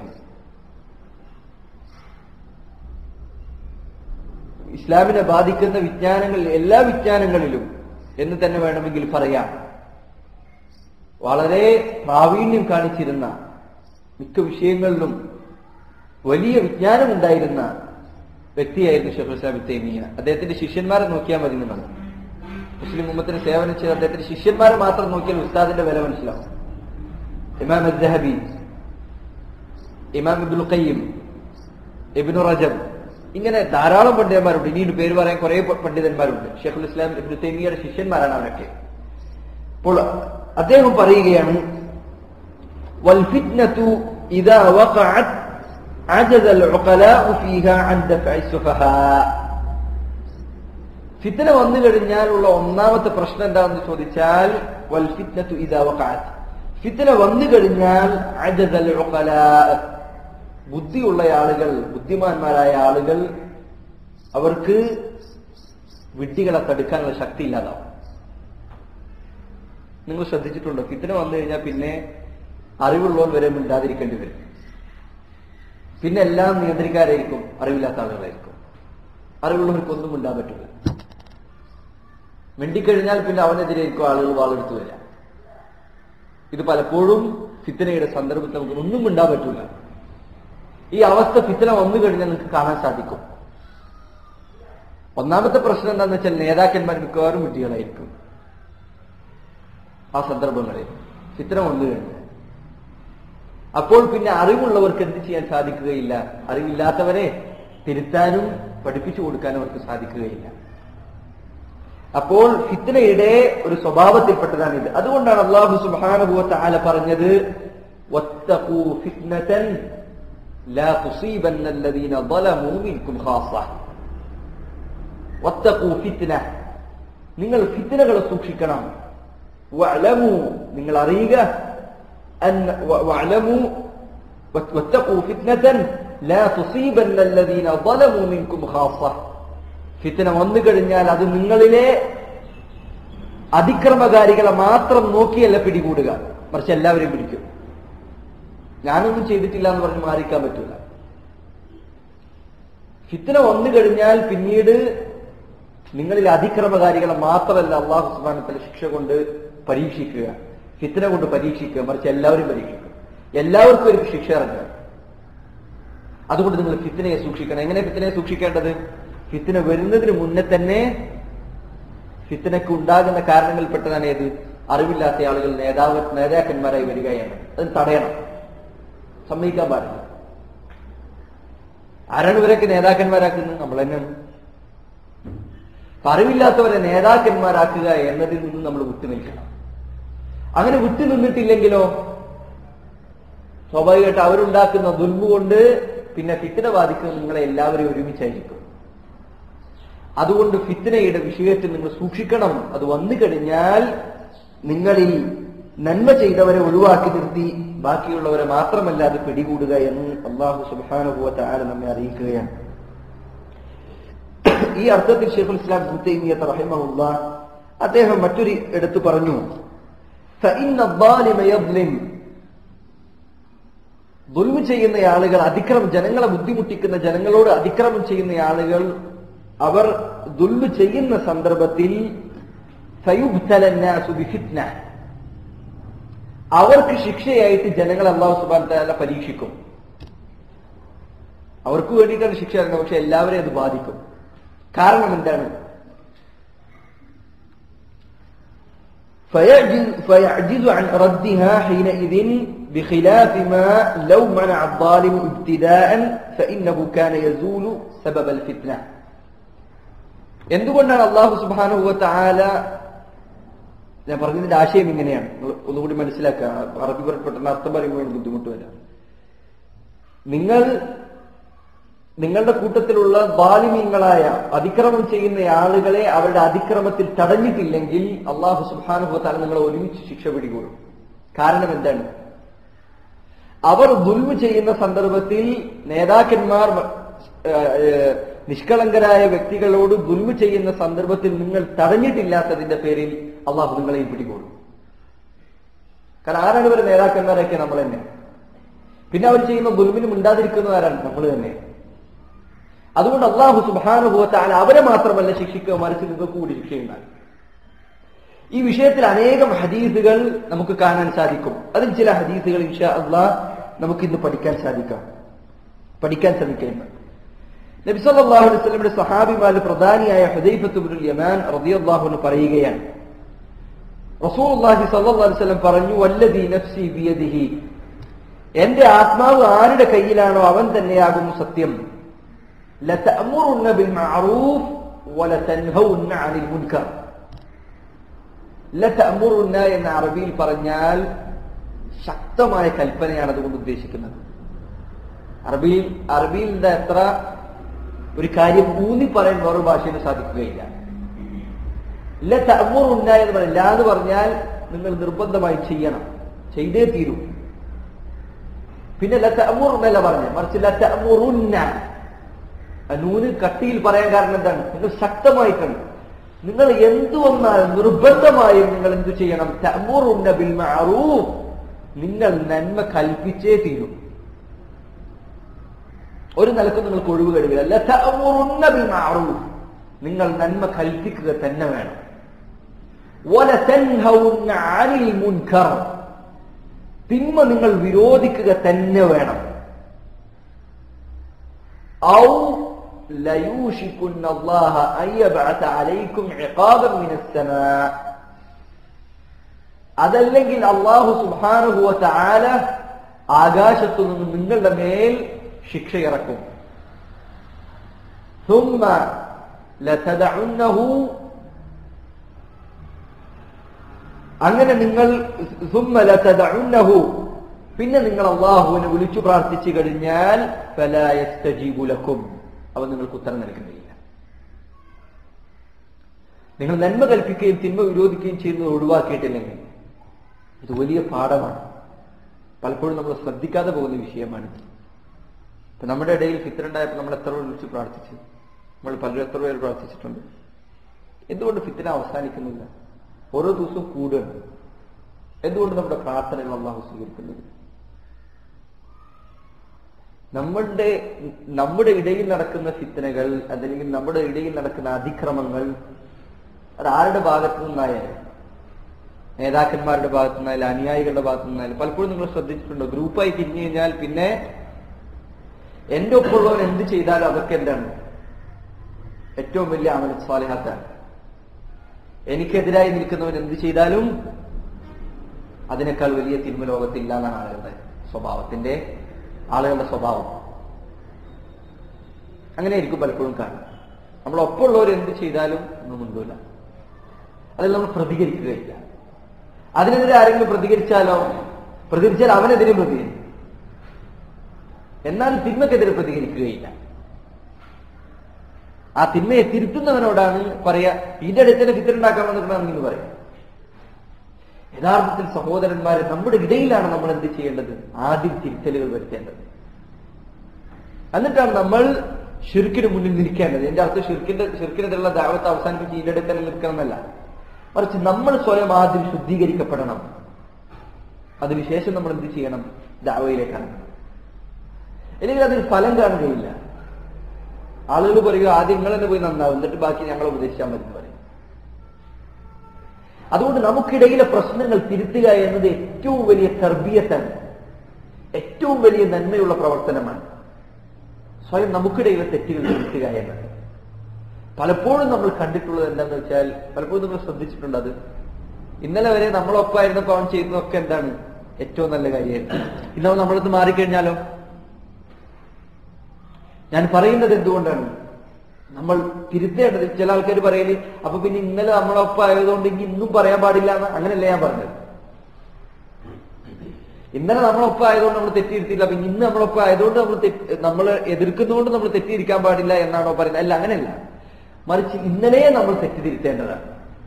ഇസ്ലാമിനെ ബാധിക്കുന്ന വിജ്ഞാനങ്ങൾ എല്ലാ വിജ്ഞാനങ്ങളിലും എന്ന് തന്നെ വേണമെങ്കിൽ പറയാം വളരെ പ്രാവീണ്യം കാണിച്ചിരുന്ന മിക്ക വിഷയങ്ങളിലും വലിയ വിജ്ഞാനമുണ്ടായിരുന്ന വ്യക്തിയായിരുന്നു ഷെഖ് ഇസ്ലാം തൈമിയ അദ്ദേഹത്തിന്റെ ശിഷ്യന്മാരെ നോക്കിയാൽ മതി നിങ്ങൾ മുസ്ലിം ഉമ്മത്തിന് സേവനം ചെയ്ത അദ്ദേഹത്തിന്റെ ശിഷ്യന്മാരെ മാത്രം നോക്കിയാൽ ഉസ്താദിന്റെ വില മനസ്സിലാവും ഇമാം അദ്ദഹബി ഇമാം ഇബ്നുൽ ഖയ്യിം ഇബ്നു റജബ് ഇങ്ങനെ ധാരാളം പണ്ഡിതന്മാരുണ്ട് ഇനിയും പേര് പറയാൻ കുറെ പണ്ഡിതന്മാരുണ്ട് ഷെഖുൽ ഇസ്ലാം ഇബ്നു തൈമിയയുടെ ശിഷ്യന്മാരാണ് അവരൊക്കെ അപ്പോൾ അദ്ദേഹം പറയുകയാണ് والفتنة إذا وقعت عجز العقلاء فيها عن دفع السفهاء ഫിത്തന വന്നു കഴിഞ്ഞാലുള്ള ഒന്നാമത്തെ പ്രശ്നം എന്താണെന്ന് ചോദിച്ചാൽ വൽ ഫിത്നത്തു ഇദാ വഖഅത് ഫിത്തന വന്നു കഴിഞ്ഞാൽ അജസൽ ഉഖലാ ബുദ്ധിയുള്ള ആളുകൾ ബുദ്ധിമാന്മാരായ ആളുകൾ അവർക്ക് വിഡ്ഢികളെ തടുക്കാനുള്ള ശക്തി ഇല്ലാതാവും നിങ്ങൾ ശ്രദ്ധിച്ചിട്ടുണ്ടോ ഫിത്തന വന്നു കഴിഞ്ഞാൽ പിന്നെ അറിവുള്ളവർ വരെ മിണ്ടാതിരിക്കേണ്ടി വരും പിന്നെ എല്ലാം നിയന്ത്രിക്കാരായിരിക്കും അറിവില്ലാത്ത ആളുകളായിരിക്കും അറിവുള്ളവർക്കൊന്നും മിണ്ടാൻ പറ്റില്ല മിണ്ടിക്കഴിഞ്ഞാൽ പിന്നെ അവനെതിരെയായിരിക്കും ആളുകൾ വാളെടുത്തു വരാം ഇത് പലപ്പോഴും ഫിത്തനയുടെ സന്ദർഭത്തിൽ നമുക്ക് ഒന്നും മിണ്ടാൻ പറ്റില്ല ഈ അവസ്ഥ ഫിത്തന വന്നു കഴിഞ്ഞാൽ നിങ്ങൾക്ക് കാണാൻ സാധിക്കും ഒന്നാമത്തെ പ്രശ്നം എന്താണെന്ന് വെച്ചാൽ നേതാക്കന്മാർ മിക്കവാറും വിഡ്ഢികളായിരിക്കും ആ സന്ദർഭങ്ങളിൽ ഫിത്തന വന്നു കഴിഞ്ഞാൽ അപ്പോൾ പിന്നെ അറിവുള്ളവർക്ക് എന്ത് ചെയ്യാൻ സാധിക്കുകയില്ല അറിവില്ലാത്തവരെ തിരുത്താനും പഠിപ്പിച്ചു കൊടുക്കാനും അവർക്ക് സാധിക്കുകയില്ല അപ്പോൾ ഫിത്തനയുടെ ഒരു സ്വഭാവത്തിൽപ്പെട്ടതാണ് ഇത് അതുകൊണ്ടാണ് അള്ളാഹു സുബാനുഭവത്തെ ആല പറഞ്ഞത് "വത്തഖൂ ഫിത്നതൻ ലാ തുസീബന്ന الذين ظلموا منكم خاصة." വത്തഖൂ ഫിത്ന നിങ്ങൾ ഫിത്നകളെ സൂക്ഷിക്കണം വഅലമു നിങ്ങൾ അറിയുക അൻ വഅലമു വത്തഖൂ ഫിത്നതൻ ലാ തുസീബന്ന الذين ظلموا منكم خاصة ഫിത്തന വന്നു കഴിഞ്ഞാൽ അത് നിങ്ങളിലെ അതിക്രമകാരികളെ മാത്രം നോക്കിയല്ല പിടികൂടുക മറിച്ച് എല്ലാവരെയും പിടിക്കും ഞാനൊന്നും ചെയ്തിട്ടില്ല എന്ന് പറഞ്ഞ് മാറിക്കാൻ പറ്റില്ല ഫിത്തന വന്നു കഴിഞ്ഞാൽ പിന്നീട് നിങ്ങളിൽ അതിക്രമകാരികളെ മാത്രമല്ല അള്ളാഹു സുബാനത്തിലെ ശിക്ഷ കൊണ്ട് പരീക്ഷിക്കുക ഫിത്തന കൊണ്ട് പരീക്ഷിക്കുക മറിച്ച് എല്ലാവരും പരീക്ഷിക്കും എല്ലാവർക്കും ഒരു ശിക്ഷ ഇറങ്ങുക അതുകൊണ്ട് നിങ്ങൾ ഫിത്തിനയെ സൂക്ഷിക്കണം എങ്ങനെ ഫിത്തിനയെ സൂക്ഷിക്കേണ്ടത് ഫിത്തിന വരുന്നതിന് മുന്നേ തന്നെ ഫിത്തിനക്ക് ഉണ്ടാകുന്ന കാരണങ്ങളിൽപ്പെട്ടതാണ് ഏത് അറിവില്ലാത്ത ആളുകൾ നേതാവ് നേതാക്കന്മാരായി വരികയാണ് അത് തടയണം സമ്മതിക്കാൻ പാടില്ല ആരാണ് ഇവരൊക്കെ നേതാക്കന്മാരാക്കുന്നത് നമ്മൾ തന്നെയാണ് അപ്പൊ അറിവില്ലാത്തവരെ നേതാക്കന്മാരാക്കുക എന്നതിൽ നിന്ന് നമ്മൾ വിട്ടുനിൽക്കണം അങ്ങനെ വിട്ടു നിന്നിട്ടില്ലെങ്കിലോ സ്വാഭാവികമായിട്ട് അവരുണ്ടാക്കുന്ന ദുൽമ കൊണ്ട് പിന്നെ ഫിത്തിന ബാധിക്കുന്നത് നിങ്ങളെ എല്ലാവരെയും ഒരുമിച്ചായിരിക്കും അതുകൊണ്ട് ഫിത്തിനയുടെ വിഷയത്തിൽ നിങ്ങൾ സൂക്ഷിക്കണം അത് വന്നു കഴിഞ്ഞാൽ നിങ്ങളിൽ നന്മ ചെയ്തവരെ ഒഴിവാക്കി നിർത്തി ബാക്കിയുള്ളവരെ മാത്രമല്ല അത് പിടികൂടുക എന്ന് അള്ളാഹു സുബാനുഭവത്തെ ആര് നമ്മെ അറിയിക്കുകയാണ് ഈ അർത്ഥത്തിൽ ഷെയ്ഖുൽ ഇസ്ലാം മുത്തൈമിയത്ത് റഹിമഹുല്ല അദ്ദേഹം മറ്റൊരു എടുത്തു പറഞ്ഞു فإن الظالم يظلم ദുൽമ ചെയ്യുന്ന ആളുകൾ അതിക്രമം ജനങ്ങളെ ബുദ്ധിമുട്ടിക്കുന്ന ജനങ്ങളോട് അതിക്രമം ചെയ്യുന്ന ആളുകൾ അവർ ദുൽമ ചെയ്യുന്ന സന്ദർഭത്തിൽ സയുബ്തല الناس بفتنة. അവർക്ക് ശിക്ഷയായിട്ട് ജനങ്ങൾ അള്ളാഹു സുബാൻ താല പരീക്ഷിക്കും അവർക്ക് വേണ്ടിയിട്ടാണ് ശിക്ഷ ഇറങ്ങുന്നത് പക്ഷെ എല്ലാവരെയും അത് ബാധിക്കും കാരണം എന്താണ് فيعجز, فيعجز عن ردها حينئذ بخلاف ما لو منع الظالم ابتداء فإنه كان يزول سبب الفتنة എന്തുകൊണ്ടാണ് അള്ളാഹു സുബാനുഭവത്തെ ആല ഞാൻ പറഞ്ഞതിന്റെ ആശയം ഇങ്ങനെയാണ് നിങ്ങൾ ഒന്നുകൂടി മനസ്സിലാക്കുക അറബി പെട്ടെന്ന് അർത്ഥം പറയുമ്പോൾ ബുദ്ധിമുട്ട് വരാം നിങ്ങൾ നിങ്ങളുടെ കൂട്ടത്തിലുള്ള ബാലിമീങ്ങളായ അതിക്രമം ചെയ്യുന്ന ആളുകളെ അവരുടെ അതിക്രമത്തിൽ തടഞ്ഞിട്ടില്ലെങ്കിൽ അള്ളാഹു സുബാനുഭവത്താൽ നിങ്ങളെ ഒരുമിച്ച് ശിക്ഷ പിടികൂടും കാരണം എന്താണ് അവർ ദുൽമ ചെയ്യുന്ന സന്ദർഭത്തിൽ നേതാക്കന്മാർ ഏഹ്, നിഷ്കളങ്കരായ വ്യക്തികളോട് ദുൽമ ചെയ്യുന്ന സന്ദർഭത്തിൽ നിങ്ങൾ തടഞ്ഞിട്ടില്ലാത്തതിന്റെ പേരിൽ അള്ളാഹു നിങ്ങളെയും പിടികൂടും കാരണം ആരാണ് ഇവരെ നേതാക്കന്മാരൊക്കെ നമ്മൾ തന്നെ പിന്നെ അവർ ചെയ്യുന്ന ദുൽമിന് മിണ്ടാതിരിക്കുന്നവരാണ് നമ്മൾ തന്നെ അതുകൊണ്ട് അള്ളാഹു സുബാനുഭവത്താൽ അവരെ മാത്രമല്ല ശിക്ഷിക്കുക മറിച്ച് നിങ്ങൾക്ക് കൂടി ശിക്ഷയുണ്ടാകും ഈ വിഷയത്തിൽ അനേകം ഹദീസുകൾ നമുക്ക് കാണാൻ സാധിക്കും അതിൽ ചില ഹദീസുകൾ ഇൻഷാ അള്ളാഹ് നമുക്ക് ഇന്ന് പഠിക്കാൻ സാധിക്കാം പഠിക്കാൻ ശ്രമിക്കുന്നത് നബി സല്ലല്ലാഹു അലൈഹി വസല്ലമയുടെ സഹാബിമാരിൽ പ്രധാനിയായ ഹുദൈഫത്ത് ഇബ്നുൽ യമാൻ റളിയല്ലാഹു അൻഹു പറയുകയാണ് റസൂലുള്ളാഹി സ്വല്ലല്ലാഹു അലൈഹി വസല്ലം പറഞ്ഞു വല്ലദി നഫ്സി ബിയദിഹി എന്റെ ആത്മാവ് ആരുടെ കയ്യിലാണോ അവൻ തന്നെയാകുന്നു സത്യം ലതഅമുറുന്ന ബിൽ മഅറൂഫ് വലതൻഹൗന്ന അനിൽ മുൻകർ ലതഅമുറുന്ന എന്ന അറബിയിൽ പറഞ്ഞാൽ ശക്തമായ കൽപ്പനയാണ് അതുകൊണ്ട് ഉദ്ദേശിക്കുന്നത് അറബിയിൽ അറബിയിലിന്റെ എത്ര ഒരു കാര്യം ഊന്നി പറയാൻ വേറൊരു ഭാഷയിൽ സാധിക്കുകയില്ല ലതഅമുറുന്ന എന്ന് പറഞ്ഞാൽ ല എന്ന് പറഞ്ഞാൽ നിങ്ങൾ നിർബന്ധമായി ചെയ്യണം ചെയ്തേ തീരൂ പിന്നെ ലതഅമുറുന്നല്ല പറഞ്ഞു മറിച്ച് ലതഅമുറുന്ന ആ നൂന് കട്ടിയിൽ പറയാൻ കാരണം എന്താണ് നിങ്ങൾ ശക്തമായിട്ടുണ്ട് നിങ്ങൾ എന്തു വന്നാലും നിർബന്ധമായും നിങ്ങൾ എന്തു ചെയ്യണം തഅമുറുന്ന ബിൽ മഅറൂഫ് നിങ്ങൾ നന്മ കൽപ്പിച്ചേ തീരും ഒരു നിലക്കും നിങ്ങൾക്ക് ഒഴിവ് കഴിവില്ല അല്ല തഅമുറുന്ന ബിൽ മഅറൂഫ് നിങ്ങൾ നന്മ കൽപ്പിക്കുക തന്നെ വേണം വലതൻഹൗന്ന അനിൽ മുൻകർ തിന്മ നിങ്ങൾ വിരോധിക്കുക തന്നെ വേണം ഔ ليوشكن الله أن يبعث عليكم عقابا من السماء അതല്ലെങ്കിൽ അള്ളാഹു സുബാനുഹുവ താല ആകാശത്തു നിന്ന് നിങ്ങളുടെ മേൽ ശിക്ഷ ഇറക്കും ثم لتدعنه അങ്ങനെ നിങ്ങൾ ثم لتدعنه പിന്നെ നിങ്ങൾ അള്ളാഹുവിനെ വിളിച്ചു പ്രാർത്ഥിച്ചു കഴിഞ്ഞാൽ فلا يستجيب لكم അവൻ നിങ്ങൾക്ക് ഉത്തരം നൽകുന്നില്ല നിങ്ങൾ നന്മ കൽപ്പിക്കുകയും തിന്മ വിരോധിക്കുകയും ചെയ്യുന്നത് ഒഴിവാക്കിയിട്ടില്ലെങ്കിൽ ഇത് വലിയ പാഠമാണ് പലപ്പോഴും നമ്മൾ ശ്രദ്ധിക്കാതെ പോകുന്ന വിഷയമാണ് ഇപ്പൊ നമ്മുടെ ഇടയിൽ ഫിത്തനുണ്ടായപ്പോൾ നമ്മൾ എത്ര പേർ വിളിച്ച് പ്രാർത്ഥിച്ചു നമ്മൾ പലരും എത്ര പേര് പ്രാർത്ഥിച്ചിട്ടുണ്ട് എന്തുകൊണ്ട് ഫിത്തന അവസാനിക്കുന്നില്ല ഓരോ ദിവസവും കൂടുകയാണ് എന്തുകൊണ്ട് നമ്മുടെ പ്രാർത്ഥനകൾ അള്ളാഹു സ്വീകരിക്കുന്നില്ല നമ്മളുടെ നമ്മുടെ ഇടയിൽ നടക്കുന്ന ഫിത്തനകൾ അതല്ലെങ്കിൽ നമ്മുടെ ഇടയിൽ നടക്കുന്ന അതിക്രമങ്ങൾ അത് ആരുടെ ഭാഗത്തു നിന്നായാലും നേതാക്കന്മാരുടെ ഭാഗത്തു നിന്നായാലും അനുയായികളുടെ ഭാഗത്തു നിന്നായാലും പലപ്പോഴും നിങ്ങൾ ശ്രദ്ധിച്ചിട്ടുണ്ടോ ഗ്രൂപ്പായി തിരിഞ്ഞു കഴിഞ്ഞാൽ പിന്നെ എന്റെ ഒപ്പമുള്ളവൻ എന്ത് ചെയ്താലും അതൊക്കെ എന്താണ് ഏറ്റവും വലിയ അമൽ സ്വാലിഹാത്താണ് എനിക്കെതിരായി നിൽക്കുന്നവൻ എന്ത് ചെയ്താലും അതിനേക്കാൾ വലിയ തിന്മ ലോകത്തില്ല എന്നാണ് ആളുകളുടെ സ്വഭാവത്തിന്റെ ആളുകളുടെ സ്വഭാവം അങ്ങനെ ആയിരിക്കും പലപ്പോഴും കാണും നമ്മൾ ഒപ്പമുള്ളവർ എന്ത് ചെയ്താലും നമ്മൾ മുൻകൂല അതിൽ നമ്മൾ പ്രതികരിക്കുകയില്ല അതിനെതിരെ ആരെങ്കിലും പ്രതികരിച്ചാലോ പ്രതികരിച്ചാൽ അവനെതിരെ പ്രതികരിക്കും എന്നാൽ തിന്മക്കെതിരെ പ്രതികരിക്കുകയില്ല ആ തിന്മയെ തിരുത്തുന്നവനോടാണ് പറയാ ഇതിന്റെ അടുത്ത് തന്നെ ഫിത്തറുണ്ടാക്കാൻ വന്നിട്ടുണ്ടെന്ന് പറയാം യഥാർത്ഥത്തിൽ സഹോദരന്മാരെ നമ്മുടെ ഇടയിലാണ് നമ്മൾ എന്ത് ചെയ്യേണ്ടത് ആദ്യം തിരുത്തലുകൾ വരുത്തേണ്ടത് എന്നിട്ടാണ് നമ്മൾ ഷിർക്കിന് മുന്നിൽ നിൽക്കേണ്ടത് എന്റെ അർത്ഥം ഷിർക്കിന്റെ ഷിർക്കിനെതിരുള്ള ദാവത്ത് അവസാനിപ്പിച്ച് ഇതിന്റെ അടുത്ത് തന്നെ നിൽക്കണമെന്നല്ല മറിച്ച് നമ്മൾ സ്വയം ആദ്യം ശുദ്ധീകരിക്കപ്പെടണം അതിനുശേഷം നമ്മൾ എന്ത് ചെയ്യണം ദാവയിലേക്ക് ഇറങ്ങണം അല്ലെങ്കിൽ അതിൽ ഫലം കാണുകയില്ല ആളുകൾ പറയുക ആദ്യം നിങ്ങൾ തന്നെ പോയി നന്നാവും എന്നിട്ട് ബാക്കി ഞങ്ങൾ ഉപദേശിച്ചാൽ മതി എന്ന് പറയും അതുകൊണ്ട് നമുക്കിടയിലെ പ്രശ്നങ്ങൾ തിരുത്തുക എന്നത് ഏറ്റവും വലിയ തർബീയത്താണ് ഏറ്റവും വലിയ നന്മയുള്ള പ്രവർത്തനമാണ് സ്വയം നമുക്കിടയിലെ തെറ്റുകൾ തിരുത്തുക എന്നത് പലപ്പോഴും നമ്മൾ കണ്ടിട്ടുള്ളത് എന്താണെന്ന് വെച്ചാൽ പലപ്പോഴും നമ്മൾ ശ്രദ്ധിച്ചിട്ടുണ്ട് അത് ഇന്നലെ വരെ നമ്മളൊപ്പമായിരുന്നപ്പോൾ അവൻ ചെയ്യുന്നതൊക്കെ എന്താണ് ഏറ്റവും നല്ല കാര്യമായിരുന്നു ഇന്നവൻ നമ്മളത് മാറിക്കഴിഞ്ഞാലോ ഞാൻ പറയുന്നത് എന്തുകൊണ്ടാണ് നമ്മൾ തിരുത്തേണ്ടത് ചില ആൾക്കാർ പറയല് അപ്പൊ പിന്നെ ഇന്നലെ നമ്മളൊപ്പം ആയതുകൊണ്ട് ഇനി ഇന്നും പറയാൻ പാടില്ല എന്ന് അങ്ങനെയല്ല ഞാൻ പറഞ്ഞത് ഇന്നലെ നമ്മളൊപ്പം ആയതുകൊണ്ട് നമ്മൾ തെറ്റിയിരുത്തില്ല അപ്പൊ ഇന്ന് നമ്മളൊപ്പം ആയതുകൊണ്ട് നമ്മൾ നമ്മൾ എതിർക്കുന്നതുകൊണ്ട് നമ്മൾ തെറ്റിയിരിക്കാൻ പാടില്ല എന്നാണോ പറയുന്നത് അല്ല അങ്ങനെയല്ല മറിച്ച് ഇന്നലെ നമ്മൾ തെറ്റിതിരുത്തേണ്ടതാണ്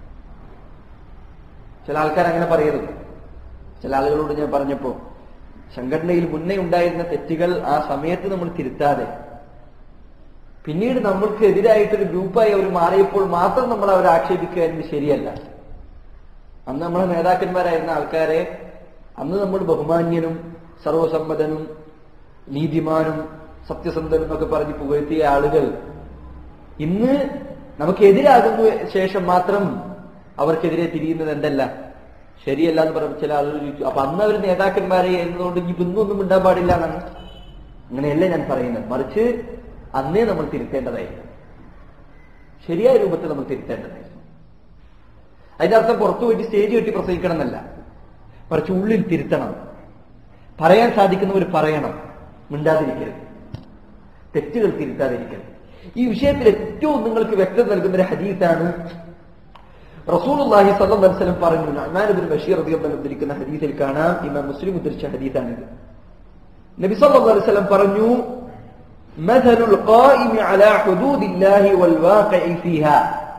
ചില ആൾക്കാർ അങ്ങനെ പറയുന്നത് ചില ആളുകളോട് ഞാൻ പറഞ്ഞപ്പോ സംഘടനയിൽ മുന്നേ ഉണ്ടായിരുന്ന തെറ്റുകൾ ആ സമയത്ത് നമ്മൾ തിരുത്താതെ പിന്നീട് നമ്മൾക്ക് എതിരായിട്ടൊരു ഗ്രൂപ്പായി അവർ മാറിയപ്പോൾ മാത്രം നമ്മൾ അവരെ ആക്ഷേപിക്കുക എന്നത് ശരിയല്ല അന്ന് നമ്മളെ നേതാക്കന്മാരായിരുന്ന ആൾക്കാരെ അന്ന് നമ്മൾ ബഹുമാന്യനും സർവസമ്മതനും നീതിമാനും സത്യസന്ധനും എന്നൊക്കെ പറഞ്ഞ് പുകഴ്ത്തിയ ആളുകൾ ഇന്ന് നമുക്ക് എതിരാകുന്ന ശേഷം മാത്രം അവർക്കെതിരെ തിരിയുന്നത് എന്തല്ല ശരിയല്ല എന്ന് പറഞ്ഞ ചില ആളുകൾ ചോദിച്ചു അപ്പൊ അന്ന് അവർ നേതാക്കന്മാരെ എന്നതുകൊണ്ട് ഇനി ഇന്നൊന്നും ഉണ്ടാൻ പാടില്ല എന്നാണ് അങ്ങനെയല്ല ഞാൻ പറയുന്നത് മറിച്ച് അന്നേ നമ്മൾ തിരുത്തേണ്ടതായിരുന്നു ശരിയായ രൂപത്തിൽ നമ്മൾ തിരുത്തേണ്ടതായിരുന്നു അതിന്റെ അർത്ഥം പുറത്തു പോയിട്ട് സ്റ്റേജ് കെട്ടി പ്രസംഗിക്കണം എന്നല്ല മറിച്ച് ഉള്ളിൽ തിരുത്തണം പറയാൻ സാധിക്കുന്നവർ പറയണം മിണ്ടാതിരിക്കരുത് തെറ്റുകൾ തിരുത്താതിരിക്കരുത് ഈ വിഷയത്തിൽ ഏറ്റവും നിങ്ങൾക്ക് വ്യക്തത നൽകുന്ന ഒരു ഹദീസാണ് റസൂലുള്ളാഹി സ്വല്ലല്ലാഹു അലൈഹി വസല്ലം പറഞ്ഞു നഅ്മാൻ ഇബ്നു ബഷീർ റളിയല്ലാഹു അൻഹു ഉദ്ധരിക്കുന്ന ഹദീസിൽ കാണാം ഇമാം മുസ്ലിം ഉദ്ധരിച്ച ഹദീസാണിത് നബി സല്ലല്ലാഹു അലൈഹി വസല്ലം പറഞ്ഞു مثل القائم على حدود الله والواقع فيها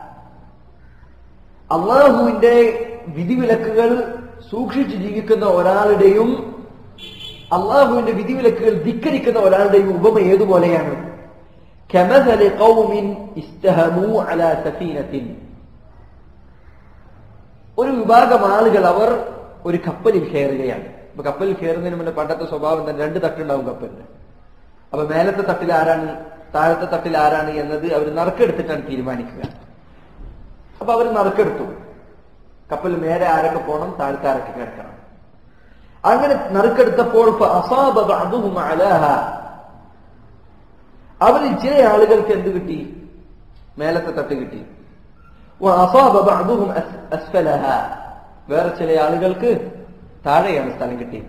അള്ളാഹുവിന്റെ വിധിവിലക്കുകൾ സൂക്ഷിച്ച് ജീവിക്കുന്ന ഒരാളുടെയും അള്ളാഹുവിന്റെ വിധിവിലക്കുകൾ ധിക്കരിക്കുന്ന ഒരാളുടെയും ഉപമ ഏതുപോലെയാണ് كمثل قوم استهموا على سفينة ഒരു വിഭാഗം ആളുകൾ അവർ ഒരു കപ്പലിൽ കയറുകയാണ് അപ്പൊ കപ്പലിൽ കയറുന്നതിന് മുന്നേ പണ്ടത്തെ സ്വഭാവം തന്നെ രണ്ട് തട്ടുണ്ടാവും കപ്പലിന് അപ്പൊ മേലത്തെ തട്ടിൽ ആരാണ് താഴത്തെ തട്ടിൽ ആരാണ് എന്നത് അവർ നറുക്കെടുത്തിട്ടാണ് തീരുമാനിക്കുക അപ്പൊ അവർ നറുക്കെടുത്തു കപ്പൽ മേലെ ആരൊക്കെ പോകണം താഴത്തെ ആരൊക്കെ കിടക്കണം അങ്ങനെ നറുക്കെടുത്തപ്പോൾ അസാബ ബഅദുഹും അലാഹ അവരിൽ ചില ആളുകൾക്ക് എന്ത് കിട്ടി മേലത്തെ തട്ട് കിട്ടി വഅസാബ ബഅദുഹും അസ്- അസ്ഫലഹ വേറെ ചില ആളുകൾക്ക് താഴെയാണ് സ്ഥലം കിട്ടിയത്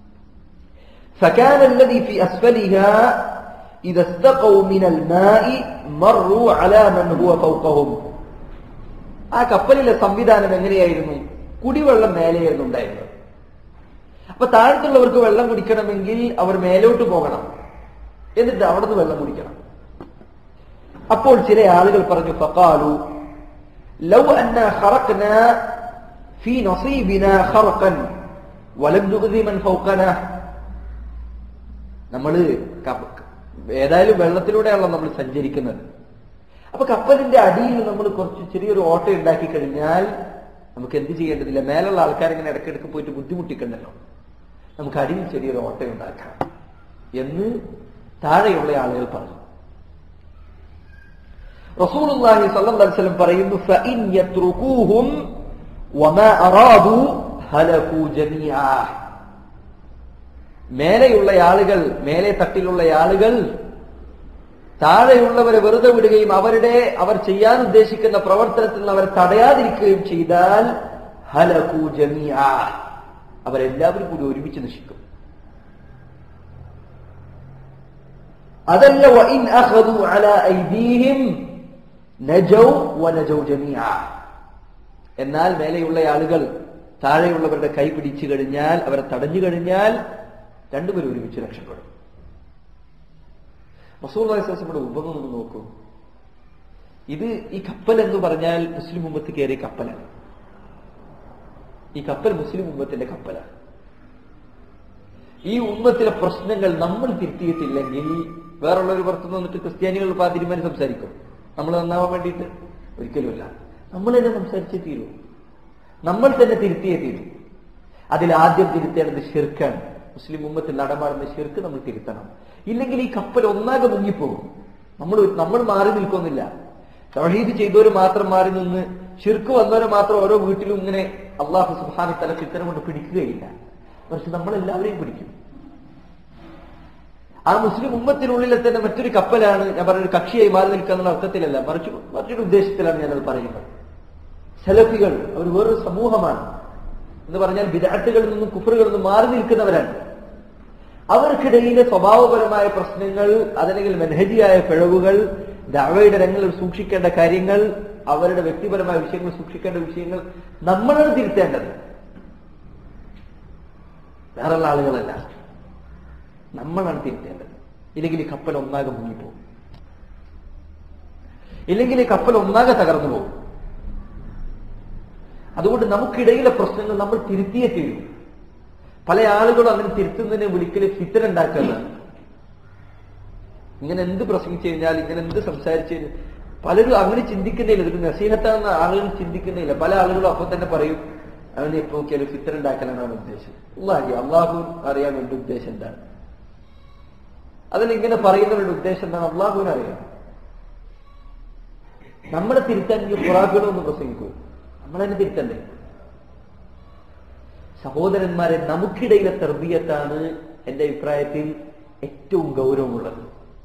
فكان الذي في أسفلها إذا استقوا من الماء مروا على من هو فوقهم ആ കപ്പലിലെ സംവിധാനം എങ്ങനെയായിരുന്നു കുടിവെള്ളം മേലെയായിരുന്നു ഉണ്ടായിരുന്നത് അപ്പൊ താഴത്തുള്ളവർക്ക് വെള്ളം കുടിക്കണമെങ്കിൽ അവർ മേലോട്ട് പോകണം എന്നിട്ട് അവിടെ നിന്ന് വെള്ളം കുടിക്കണം അപ്പോൾ ചില ആളുകൾ പറഞ്ഞു ഫക്കാലു ലൗ അന്ന ഖറഖ്ന ഫീ നസീബിന ഖർഖൻ വലം നുഗ്ദി മൻ ഫൗഖന നമ്മൾ ഏതായാലും വെള്ളത്തിലൂടെയാണല്ലോ നമ്മൾ സഞ്ചരിക്കുന്നത് അപ്പൊ കപ്പലിന്റെ അടിയിൽ നമ്മൾ കുറച്ച് ചെറിയൊരു ഓട്ട ഉണ്ടാക്കി കഴിഞ്ഞാൽ നമുക്ക് എന്ത് ചെയ്യേണ്ടതില്ല മേലുള്ള ആൾക്കാരിങ്ങനെ ഇടയ്ക്കിടയ്ക്ക് പോയിട്ട് ബുദ്ധിമുട്ടിക്കണ്ടല്ലോ നമുക്ക് അടിയിൽ ചെറിയൊരു ഓട്ട ഉണ്ടാക്കാം എന്ന് താഴെയുള്ള ആളുകൾ പറഞ്ഞു റസൂലുള്ളാഹി സ്വല്ലല്ലാഹു അലൈഹി വസല്ലം പറയുന്നു ഫഇൻ യത്രുകൂഹും വമാ അറാദു ഹലകു ജമീആ മേലെയുള്ള ആളുകൾ മേലെ തട്ടിലുള്ള ആളുകൾ താഴെയുള്ളവരെ വെറുതെ വിടുകയും അവരുടെ അവർ ചെയ്യാൻ ഉദ്ദേശിക്കുന്ന പ്രവർത്തനത്തിൽ നിന്ന് അവരെ തടയാതിരിക്കുകയും ചെയ്താൽ ഹലകു ജമീഅ അവരെല്ലാവരും കൂടി ഒരുമിച്ച് നശിക്കും അതല്ല വഇൻ അഖദു അലാ ഐദീഹിം നജൗ വനജൗ ജമീഅ എന്നാൽ മേലെയുള്ള ആളുകൾ താഴെയുള്ളവരുടെ കൈ പിടിച്ചു കഴിഞ്ഞാൽ അവരെ തടഞ്ഞു കഴിഞ്ഞാൽ രണ്ടുപേരും ഒരുമിച്ച് രക്ഷപ്പെടും റസൂൽ വയസ്സയുടെ ഉപമ ഒന്ന് നോക്കൂ ഇത് ഈ കപ്പൽ എന്ന് പറഞ്ഞാൽ മുസ്ലിം ഉമ്മത്ത് കയറിയ കപ്പലാണ് ഈ കപ്പൽ മുസ്ലിം ഉമ്മത്തിന്റെ കപ്പലാണ് ഈ ഉമ്മത്തിലെ പ്രശ്നങ്ങൾ നമ്മൾ തിരുത്തിയിട്ടില്ലെങ്കിൽ വേറുള്ളവർ പുറത്തു വന്നിട്ട് ക്രിസ്ത്യാനികൾ പാതിരിമാരി സംസാരിക്കും നമ്മൾ നന്നാവാൻ വേണ്ടിയിട്ട് ഒരിക്കലുമില്ല നമ്മൾ തന്നെ സംസാരിച്ചേ തീരൂ നമ്മൾ തന്നെ തിരുത്തിയേ തീരൂ അതിൽ ആദ്യം തിരുത്തേണ്ടത് ഷിർക്കാണ് മുസ്ലിം ഉമ്മത്തിൽ നടമാടുന്ന ഷിർക്ക് നമ്മൾ തിരുത്തണം ഇല്ലെങ്കിൽ ഈ കപ്പൽ ഒന്നാകെ മുങ്ങിപ്പോകും നമ്മൾ നമ്മൾ മാറി നിൽക്കുന്നില്ല തൗഹീദ് ചെയ്തവർ മാത്രം മാറി നിന്ന് ഷിർക്ക് വന്നവരെ മാത്രം ഓരോ വീട്ടിലും ഇങ്ങനെ അള്ളാഹു സുഹാന തല ചിത്രം കൊണ്ട് പിടിക്കുകയില്ല പക്ഷെ നമ്മളെല്ലാവരെയും പിടിക്കും ആ മുസ്ലിം ഉമ്മത്തിനുള്ളിലെ തന്നെ മറ്റൊരു കപ്പലാണ് ഞാൻ പറഞ്ഞ ഒരു കക്ഷിയായി മാറി നിൽക്കുക എന്നുള്ള അർത്ഥത്തിലല്ല മറിച്ച് മറ്റൊരു ഉദ്ദേശത്തിലാണ് ഞാനത് പറയുന്നത് സെലഫികൾ അവർ വേറൊരു സമൂഹമാണ് എന്ന് പറഞ്ഞാൽ വിദാട്ടുകളിൽ നിന്നും കുഫറുകളിൽ നിന്നും മാറി നിൽക്കുന്നവരാണ് അവർക്കിടയിലെ സ്വഭാവപരമായ പ്രശ്നങ്ങൾ അതല്ലെങ്കിൽ മെൻഹജിയായ പിഴവുകൾ ദാവയുടെ രംഗങ്ങളിൽ സൂക്ഷിക്കേണ്ട കാര്യങ്ങൾ അവരുടെ വ്യക്തിപരമായ വിഷയങ്ങൾ സൂക്ഷിക്കേണ്ട വിഷയങ്ങൾ നമ്മളാണ് തിരുത്തേണ്ടത് വേറെയുള്ള ആളുകളല്ല നമ്മളാണ് തിരുത്തേണ്ടത് ഇല്ലെങ്കിൽ ഈ കപ്പൽ ഒന്നാകെ മുങ്ങിപ്പോകും ഇല്ലെങ്കിൽ ഈ കപ്പൽ ഒന്നാകെ തകർന്നു പോകും അതുകൊണ്ട് നമുക്കിടയിലെ പ്രശ്നങ്ങൾ നമ്മൾ തിരുത്തിയേ തീരും പല ആളുകളും അങ്ങനെ തിരുത്തുന്നതിനെ വിളിക്കല് ഫിത്തൻ ഉണ്ടാക്കുന്നത് ഇങ്ങനെ എന്ത് പ്രസംഗിച്ചു കഴിഞ്ഞാൽ ഇങ്ങനെ എന്ത് സംസാരിച്ചു കഴിഞ്ഞാൽ പലരും അങ്ങനെ ചിന്തിക്കുന്നില്ല ഇതൊരു നസീഹത്താണെന്ന ആളുകൾ ചിന്തിക്കുന്നില്ല പല ആളുകളും അപ്പൊ തന്നെ പറയും അവനെ ഇപ്പൊ നോക്കിയാൽ ഫിത്തൻ ഉണ്ടാക്കലാണ് അവൻ ഉദ്ദേശം അള്ളാഹി അള്ളാഹു അറിയാൻ വേണ്ടി ഉദ്ദേശം എന്താണ് അതിൽ ഇങ്ങനെ പറയുന്നവരുടെ ഉദ്ദേശം എന്താണ് അള്ളാഹുവിന് അറിയാം നമ്മളെ തിരുത്താൻ ഈ ഖുറാഖുകളൊന്നും പ്രസംഗിക്കൂ നമ്മളതിനെ തിരുത്തണ്ടേ സഹോദരന്മാരെ നമുക്കിടയിലെ തെർബിയത്താണ് എന്റെ അഭിപ്രായത്തിൽ ഏറ്റവും ഗൗരവമുള്ളത്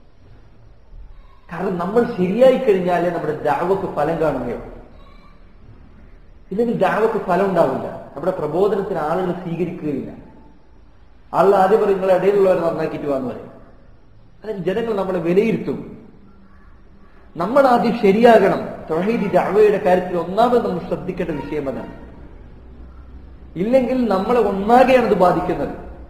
കാരണം നമ്മൾ ശരിയായി കഴിഞ്ഞാലേ നമ്മുടെ ദാവക്ക് ഫലം കാണുകയുള്ളൂ ഇല്ലെങ്കിൽ ദാവക്ക് ഫലം ഉണ്ടാവില്ല നമ്മുടെ പ്രബോധനത്തിന് ആളുകൾ സ്വീകരിക്കുകയില്ല ആളുകൾ ആദ്യം പറയും നിങ്ങളെ ഇടയിലുള്ളവരെ നന്നാക്കിയിട്ട് വന്നു പറയും അതിന് ജനങ്ങൾ നമ്മളെ വിലയിരുത്തും നമ്മൾ ആദ്യം ശരിയാകണം തൊഹീദി ദഅവയുടെ കാര്യത്തിൽ ഒന്നാമത് നമ്മൾ ശ്രദ്ധിക്കേണ്ട വിഷയം അതാണ് ഇല്ലെങ്കിൽ നമ്മളെ ഒന്നാകെയാണ് ഇത് ബാധിക്കുന്നത്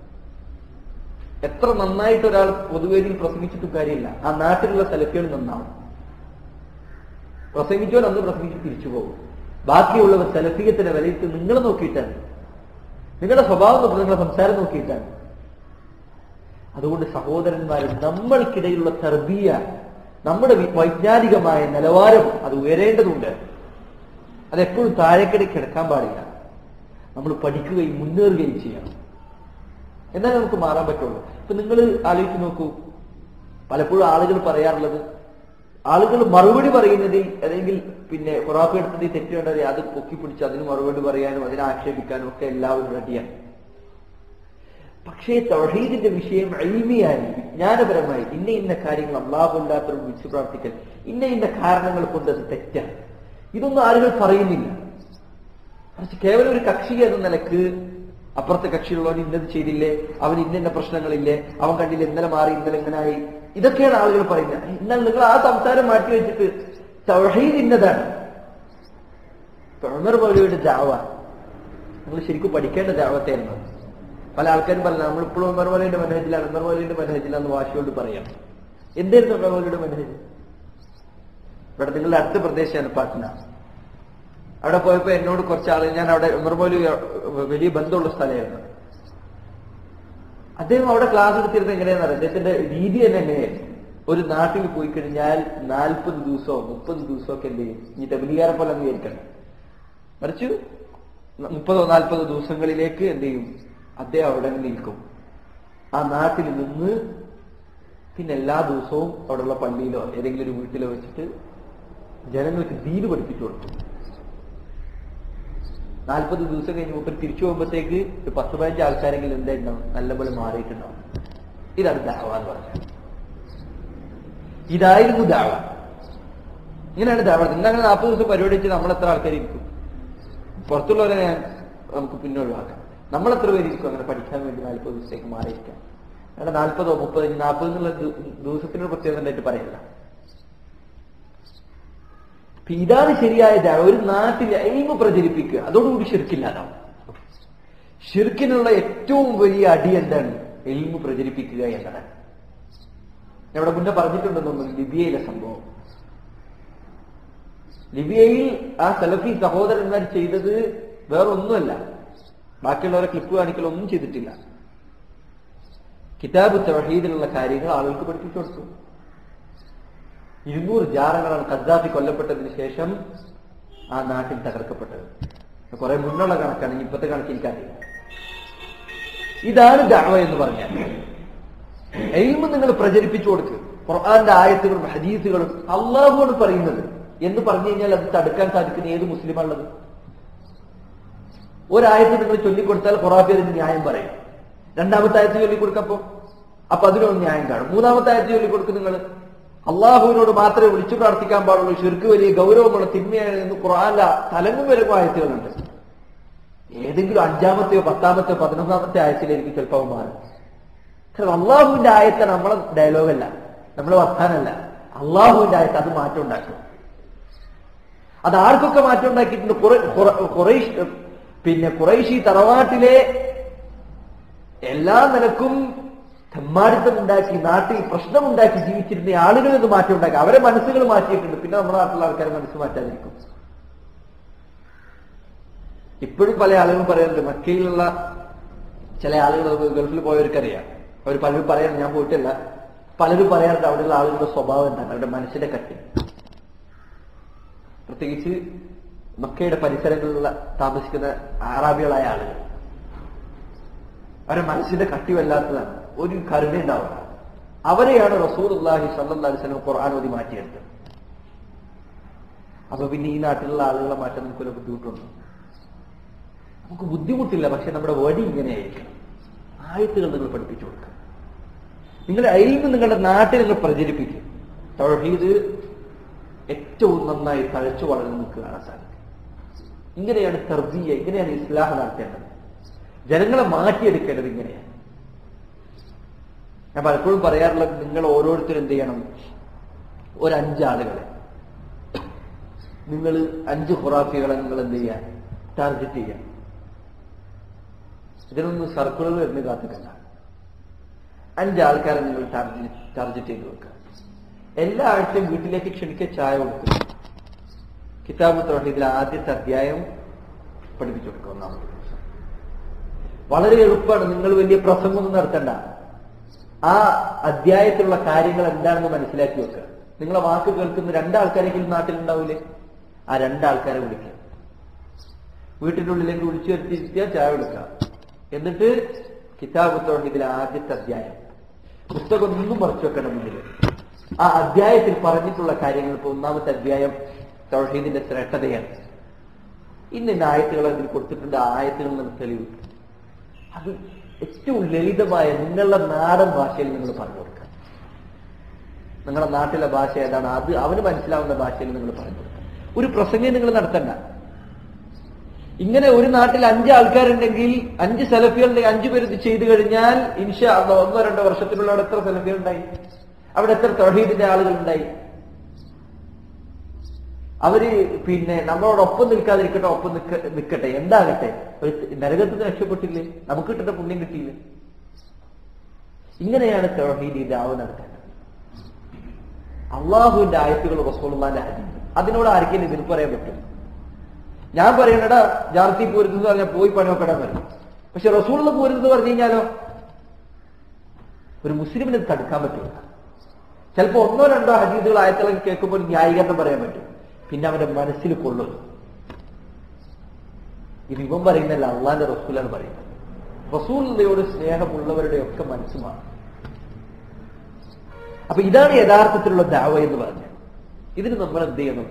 എത്ര നന്നായിട്ട് ഒരാൾ പൊതുവേദിയിൽ പ്രസംഗിച്ചിട്ടും കാര്യമില്ല ആ നാട്ടിലുള്ള സെലഫികൾ നന്നാവും പ്രസംഗിച്ചവർ അന്ന് പ്രസംഗിച്ച് തിരിച്ചു പോകും ബാക്കിയുള്ളവർ സെലഫിയത്തിന്റെ വിലയിരുത്തി നിങ്ങൾ നോക്കിയിട്ടാണ് നിങ്ങളുടെ സ്വഭാവം നോക്കി നിങ്ങളുടെ സംസാരം നോക്കിയിട്ടാണ് അതുകൊണ്ട് സഹോദരന്മാരെ നമ്മൾക്കിടയിലുള്ള തർബീയ നമ്മുടെ വി- വൈജ്ഞാനികമായ നിലവാരം അത് ഉയരേണ്ടതുണ്ട് അതെപ്പോഴും താഴേക്കിടയ്ക്ക് കിടക്കാൻ പാടില്ല നമ്മൾ പഠിക്കുകയും മുന്നേറുകയും ചെയ്യണം എന്നാലേ നമുക്ക് മാറാൻ പറ്റുള്ളൂ ഇപ്പൊ നിങ്ങൾ ആലോചിച്ച് നോക്കൂ പലപ്പോഴും ആളുകൾ പറയാറുള്ളത് ആളുകൾ മറുപടി പറയുന്നതിൽ അല്ലെങ്കിൽ പിന്നെ ഖുറാഫ് എടുത്തതിൽ തെറ്റുവേണ്ടത് അത് പൊക്കിപ്പിടിച്ച് അതിന് മറുപടി പറയാനും അതിനെ ആക്ഷേപിക്കാനും ഒക്കെ എല്ലാവരും റെഡിയാണ് പക്ഷേ തൗഹീദിന്റെ വിഷയം അൽമിയായി വിജ്ഞാനപരമായി ഇന്ന ഇന്ന കാര്യങ്ങൾ അള്ളാഹുല്ലാത്തവർ വിളിച്ചു പ്രാർത്ഥിക്കൽ ഇന്ന ഇന്ന കാരണങ്ങൾ കൊണ്ട് അത് തെറ്റാണ് ഇതൊന്നും ആളുകൾ പറയുന്നില്ല മറിച്ച് കേവലം ഒരു കക്ഷി എന്ന നിലക്ക് അപ്പുറത്തെ കക്ഷിയുള്ളവൻ ഇന്നത് ചെയ്തില്ലേ അവൻ ഇന്ന ഇന്ന പ്രശ്നങ്ങളില്ലേ അവൻ കണ്ടില്ല ഇന്നലെ മാറി ഇന്നലെ ഇങ്ങനായി ഇതൊക്കെയാണ് ആളുകൾ പറയുന്നത് എന്നാൽ നിങ്ങൾ ആ സംസാരം മാറ്റി വെച്ചിട്ട് തൗഹീദ് ഇന്നതാണ് ഇപ്പൊ ഉമർ മൗലവിയുടെ ദാവ നിങ്ങൾ ശരിക്കും പഠിക്കേണ്ട ദാവത്തായിരുന്നു പല ആൾക്കാരും പറഞ്ഞു നമ്മളിപ്പോഴും ഉമർ മൗലവിന്റെ മനഹജിലാണ് ഉമർ മൗലവിന്റെ മനഹജിലാന്ന് വാശിയോട് പറയാം എന്തായിരുന്നു ഉമർ മൗലവിയുടെ മനഹജ് ഇവിടെ നിങ്ങളുടെ അടുത്ത പ്രദേശമാണ് പാട്ന അവിടെ പോയപ്പോ എന്നോട് കുറച്ച് ആളുകൾ ഞാൻ അവിടെ ഉമർ മൗലവി വലിയ ബന്ധമുള്ള സ്ഥലമായിരുന്നു അദ്ദേഹം അവിടെ ക്ലാസ് എടുത്തിരുന്നത് എങ്ങനെയാണെന്ന് അറിയാം അദ്ദേഹത്തിന്റെ രീതി തന്നെ എങ്ങനെയായിരുന്നു ഒരു നാട്ടിൽ പോയി കഴിഞ്ഞാൽ നാൽപ്പത് ദിവസമോ മുപ്പത് ദിവസമോ ഒക്കെ എന്ത് ചെയ്യും ഈ തബിലികാരെ പോലെ അംഗീകരിക്കണം മറിച്ച് മുപ്പതോ നാൽപ്പതോ ദിവസങ്ങളിലേക്ക് എന്ത് ചെയ്യും അദ്ദേഹം അവിടെ നിൽക്കും ആ നാട്ടിൽ നിന്ന് പിന്നെ എല്ലാ ദിവസവും അവിടെയുള്ള പള്ളിയിലോ ഏതെങ്കിലും ഒരു വീട്ടിലോ വെച്ചിട്ട് ജനങ്ങൾക്ക് ദീന് പഠിപ്പിച്ചു കൊടുക്കും നാൽപ്പത് ദിവസം കഴിഞ്ഞ് മൂപ്പർ തിരിച്ചു പോകുമ്പോഴത്തേക്ക് ഒരു പത്ത് പതിനഞ്ച് ആൾക്കാരെങ്കിലും എന്തായിട്ടുണ്ടാവും നല്ലപോലെ മാറിയിട്ടുണ്ടാവും ഇതാണ് ദാവ എന്ന് പറഞ്ഞത് ഇതായിരുന്നു ദാവ ഇങ്ങനെയാണ് ദാവ ഇന്നങ്ങനെ നാൽപ്പത് ദിവസം പരിപാടി വെച്ച് നമ്മൾ എത്ര ആൾക്കാർ ഇരിക്കും പുറത്തുള്ളവരെ ഞാൻ നമുക്ക് പിന്നെ ഒഴിവാക്കാം നമ്മൾ എത്ര പേരിരിക്കും അങ്ങനെ പഠിക്കാൻ വേണ്ടി നാൽപ്പത് ദിവസത്തേക്ക് മാറിയിരിക്കാം അങ്ങനെ നാൽപ്പതോ മുപ്പതോ നാൽപ്പത് എന്നുള്ള ദി- ദിവസത്തിനൊരു പ്രത്യേകത ഉണ്ടായിട്ട് പറയില്ല അപ്പൊ ഇതാണ് ശരിയായ ദാവ ഒരു നാട്ടിൽ എയിമ പ്രചരിപ്പിക്കുക അതോടുകൂടി ശരിക്കില്ലാതാവും ഷിർക്കിനുള്ള ഏറ്റവും വലിയ അടി എന്താണ് എൽമു പ്രചരിപ്പിക്കുക എന്നതാണ് ഞാൻ ഇവിടെ മുന്നേ പറഞ്ഞിട്ടുണ്ടെന്നു ലിബിയയിലെ സംഭവം ലിബിയയിൽ ആ സലഫി സഹോദരന്മാർ ചെയ്തത് വേറൊന്നുമല്ല ബാക്കിയുള്ളവരെ ക്ലിപ്പ് കാണിക്കലൊന്നും ചെയ്തിട്ടില്ല കിതാബ് തവഹീദിലുള്ള കാര്യങ്ങൾ ആളുകൾക്ക് പഠിപ്പിച്ചു കൊടുത്തു ഇരുന്നൂറ് ജാറങ്ങളാണ് ഖദ്ദാഫി കൊല്ലപ്പെട്ടതിന് ശേഷം ആ നാട്ടിൽ തകർക്കപ്പെട്ടത് കുറെ മുന്നുള്ള കണക്കാണ് ഇനി ഇപ്പോഴത്തെ കണക്ക് എനിക്കറിയില്ല ഇതാണ് ദഅവ എന്ന് പറഞ്ഞാൽ എൽമ് നിങ്ങൾ പ്രചരിപ്പിച്ചു കൊടുക്കുക ഖുർആന്റെ ആയത്തുകളും ഹദീസുകളും അള്ളാഹുവാണ് പറയുന്നത് എന്ന് പറഞ്ഞു കഴിഞ്ഞാൽ അത് തടുക്കാൻ സാധിക്കുന്ന ഏത് മുസ്ലിമാണുള്ളത് ഒരായത്ത് നിങ്ങൾ ചൊല്ലിക്കൊടുത്താൽ ഖുറാഫി അതിന് ന്യായം പറയും രണ്ടാമത്തെ ആയത്ത് ചൊല്ലിക്കൊടുക്കപ്പോ അപ്പൊ അതിനൊരു ന്യായം കാണും മൂന്നാമത്തെ ആയത്ത് ചൊല്ലിക്കൊടുക്കും നിങ്ങൾ അള്ളാഹുവിനോട് മാത്രമേ വിളിച്ചു പ്രാർത്ഥിക്കാൻ പാടുള്ളൂ ഷിർക്ക് വലിയ ഗൗരവമുള്ള തിന്മയാണ് എന്ന് ഖുർആാനില തലങ്ങും വരും ആയത്തുകളുണ്ട് ഏതെങ്കിലും അഞ്ചാമത്തെയോ പത്താമത്തെയോ പതിനൊന്നാമത്തെ ആയത്തിലേക്ക് ചിലപ്പോൾ മാറും കാരണം അള്ളാഹുവിന്റെ ആയത്തെ നമ്മളെ ഡയലോഗല്ല നമ്മളെ വർത്താനല്ല അള്ളാഹുവിന്റെ ആയത്ത് അത് മാറ്റം ഉണ്ടാക്കും അത് ആർക്കൊക്കെ മാറ്റം ഉണ്ടാക്കിയിട്ടുണ്ട് കുറേ- കുറ- കുറേശ് പിന്നെ കുറേശി തറവാട്ടിലെ എല്ലാ നിലക്കും തെമ്മാടിത്തം ഉണ്ടാക്കി നാട്ടിൽ പ്രശ്നമുണ്ടാക്കി ജീവിച്ചിരുന്ന ആളുകൾ ഇത് മാറ്റം ഉണ്ടാക്കി അവരെ മനസ്സുകൾ മാറ്റിയിട്ടുണ്ട് പിന്നെ നമ്മുടെ നാട്ടിലുള്ള ആൾക്കാരെ മനസ്സ് മാറ്റാതിരിക്കും ഇപ്പോഴും പല ആളുകളും പറയുന്നുണ്ട് മക്കയിലുള്ള ചില ആളുകൾ ഗൾഫിൽ പോയവർക്കറിയാം അവർ പലരും പറയാൻ ഞാൻ പോയിട്ടില്ല പലരും പറയാറുണ്ട് അവിടെയുള്ള ആളുകളുടെ സ്വഭാവം എന്താണ് അവരുടെ മനസ്സിന്റെ കട്ടി പ്രത്യേകിച്ച് മക്കയുടെ പരിസരങ്ങളിലുള്ള താമസിക്കുന്ന അറാബികളായ ആളുകൾ അവരുടെ മനസ്സിന്റെ കട്ടി വല്ലാത്തതാണ് ഒരു കരുണ ഉണ്ടാവുക അവരെയാണ് റസൂൽ അള്ളാഹി സല്ലാ അലിസ്ലം ഖുർആൻ ഓതി മാറ്റിയെടുത്തത് അപ്പൊ പിന്നെ ഈ നാട്ടിലുള്ള ആളുകളെ മാറ്റാൻ നമുക്ക് വല്ല ബുദ്ധിമുട്ടുണ്ട് നമുക്ക് ബുദ്ധിമുട്ടില്ല പക്ഷെ നമ്മുടെ വടി ഇങ്ങനെയായിരിക്കണം ആയത്തുകൾ നിങ്ങൾ പഠിപ്പിച്ചു കൊടുക്കുക നിങ്ങളുടെ അയൽന്ന് നിങ്ങളുടെ നാട്ടിൽ നിങ്ങൾ പ്രചരിപ്പിക്കും തൗഹീദ് ഏറ്റവും നന്നായി തഴച്ചു വളർന്ന് നിങ്ങൾക്ക് കാണാൻ സാധിക്കും ഇങ്ങനെയാണ് തർജീയ ഇങ്ങനെയാണ് ഇസ്ലാഹ് നടത്തേണ്ടത് ജനങ്ങളെ മാറ്റിയെടുക്കേണ്ടത് ഇങ്ങനെയാണ് ഞാൻ പലപ്പോഴും പറയാറുള്ളത് നിങ്ങൾ ഓരോരുത്തരും എന്ത് ചെയ്യണം ഒരു അഞ്ചാളുകളെ നിങ്ങൾ അഞ്ച് ഖുറാഫികളെ നിങ്ങൾ എന്ത് ചെയ്യാൻ ടാർഗറ്റ് ചെയ്യാം ഇതിനൊന്നും സർക്കിളുകൾ വരുന്ന കാത്തിക്കണ്ട അഞ്ചാൾക്കാരെ നിങ്ങൾ ടാർഗറ്റ് ടാർഗറ്റ് ചെയ്ത് വെക്കുക എല്ലാ ആഴ്ചയും വീട്ടിലേക്ക് ക്ഷണിക്കുക ചായ കൊടുക്കുക കിതാബ് തൊഴിൽ ആദ്യത്തെ അധ്യായം പഠിപ്പിച്ചു കൊടുക്കുക ഒന്നാമത്തെ ദിവസം വളരെ എളുപ്പമാണ് നിങ്ങൾ വലിയ പ്രസംഗമൊന്നും നടത്തണ്ട ആ അധ്യായത്തിലുള്ള കാര്യങ്ങൾ എന്താണെന്ന് മനസ്സിലാക്കി വെക്കുക നിങ്ങളെ വാക്ക് കേൾക്കുന്ന രണ്ടാൾക്കാരെങ്കിലും നാട്ടിലുണ്ടാവില്ലേ ആ രണ്ടാൾക്കാരെ വിളിക്കുക വീട്ടിൻ്റെ ഉള്ളിലേക്ക് വിളിച്ചു വരുത്തിയിരുത്തിയാൽ ചായ കൊടുക്കുക എന്നിട്ട് കിതാബ് തൊഴിൽ ആദ്യത്തെ അധ്യായം പുസ്തകം ഒന്നും മറച്ചു വെക്കണം മുന്നിൽ ആ അധ്യായത്തിൽ പറഞ്ഞിട്ടുള്ള കാര്യങ്ങൾ ഇപ്പൊ ഒന്നാമത്തെ അധ്യായം തൗഹീദിന്റെ ശ്രേഷ്ഠതയാണ് ഇന്ന് ഇന്ന ആയത്തുകൾ അതിൽ കൊടുത്തിട്ടുണ്ട് ആ ആയത്തുകൾ നമുക്ക് തെളിവ് അത് ഏറ്റവും ലളിതമായ നിങ്ങളുടെ നാടൻ ഭാഷയിൽ നിങ്ങൾ പറഞ്ഞു കൊടുക്കുക നിങ്ങളുടെ നാട്ടിലെ ഭാഷ ഏതാണ് അത് അവന് മനസ്സിലാവുന്ന ഭാഷയിൽ നിങ്ങൾ പറഞ്ഞു കൊടുക്കുക ഒരു പ്രസംഗം നിങ്ങൾ നടത്തണ്ട ഇങ്ങനെ ഒരു നാട്ടിൽ അഞ്ച് ആൾക്കാരുണ്ടെങ്കിൽ അഞ്ച് സെലഫികളുണ്ടെങ്കിൽ അഞ്ചു പേര് ഇത് ചെയ്തു കഴിഞ്ഞാൽ ഇൻഷാ അള്ളാ ഒന്നോ രണ്ടോ വർഷത്തിലുള്ള അവിടെ എത്ര സെലഫികൾ ഉണ്ടായി അവിടെ എത്ര തൊഹീദിന്റെ ആളുകൾ ഉണ്ടായി അവര് പിന്നെ നമ്മളോടൊപ്പം നിൽക്കാതിരിക്കട്ടെ ഒപ്പം നിൽക്ക നിൽക്കട്ടെ എന്താകട്ടെ ഒരു നരകത്തിൽ നിന്ന് രക്ഷപ്പെട്ടില്ലേ നമുക്ക് കിട്ടുന്ന പുണ്യം കിട്ടിയില്ലേ ഇങ്ങനെയാണ് തൗഹീദി ദാവ നടത്തേണ്ടത് അള്ളാഹുവിന്റെ ആയത്തുകൾ റസൂലുള്ളാന്റെ ഹദീസ് അതിനോട് ആർക്കെങ്കിലും എതിർപ്പ് പറയാൻ പറ്റും ഞാൻ പറയണടാ ജാർത്തി പോരുന്നത് പറഞ്ഞാൽ പോയി പണിയൊക്കെടാൻ പറയും പക്ഷെ റസൂലുള്ള പോരുന്നത് പറഞ്ഞു കഴിഞ്ഞാലോ ഒരു മുസ്ലിമിനെ ഇത് തടുക്കാൻ പറ്റില്ല ചിലപ്പോ ഒന്നോ രണ്ടോ ഹദീസുകൾ ആയത്തുകൾ കേൾക്കുമ്പോൾ ന്യായീകരണം പറയാൻ പറ്റും പിന്നെ അവന്റെ മനസ്സിൽ കൊള്ളും ഇത് ഇവൻ പറയുന്നല്ല അള്ളാന്റെ റസൂലാണ് പറയുന്നത് റസൂലയോട് സ്നേഹമുള്ളവരുടെ ഒക്കെ മനസ്സുമാണ് അപ്പൊ ഇതാണ് യഥാർത്ഥത്തിലുള്ള ദാവ എന്ന് പറഞ്ഞത് ഇതിന് നമ്മൾ എന്ത് ചെയ്യണം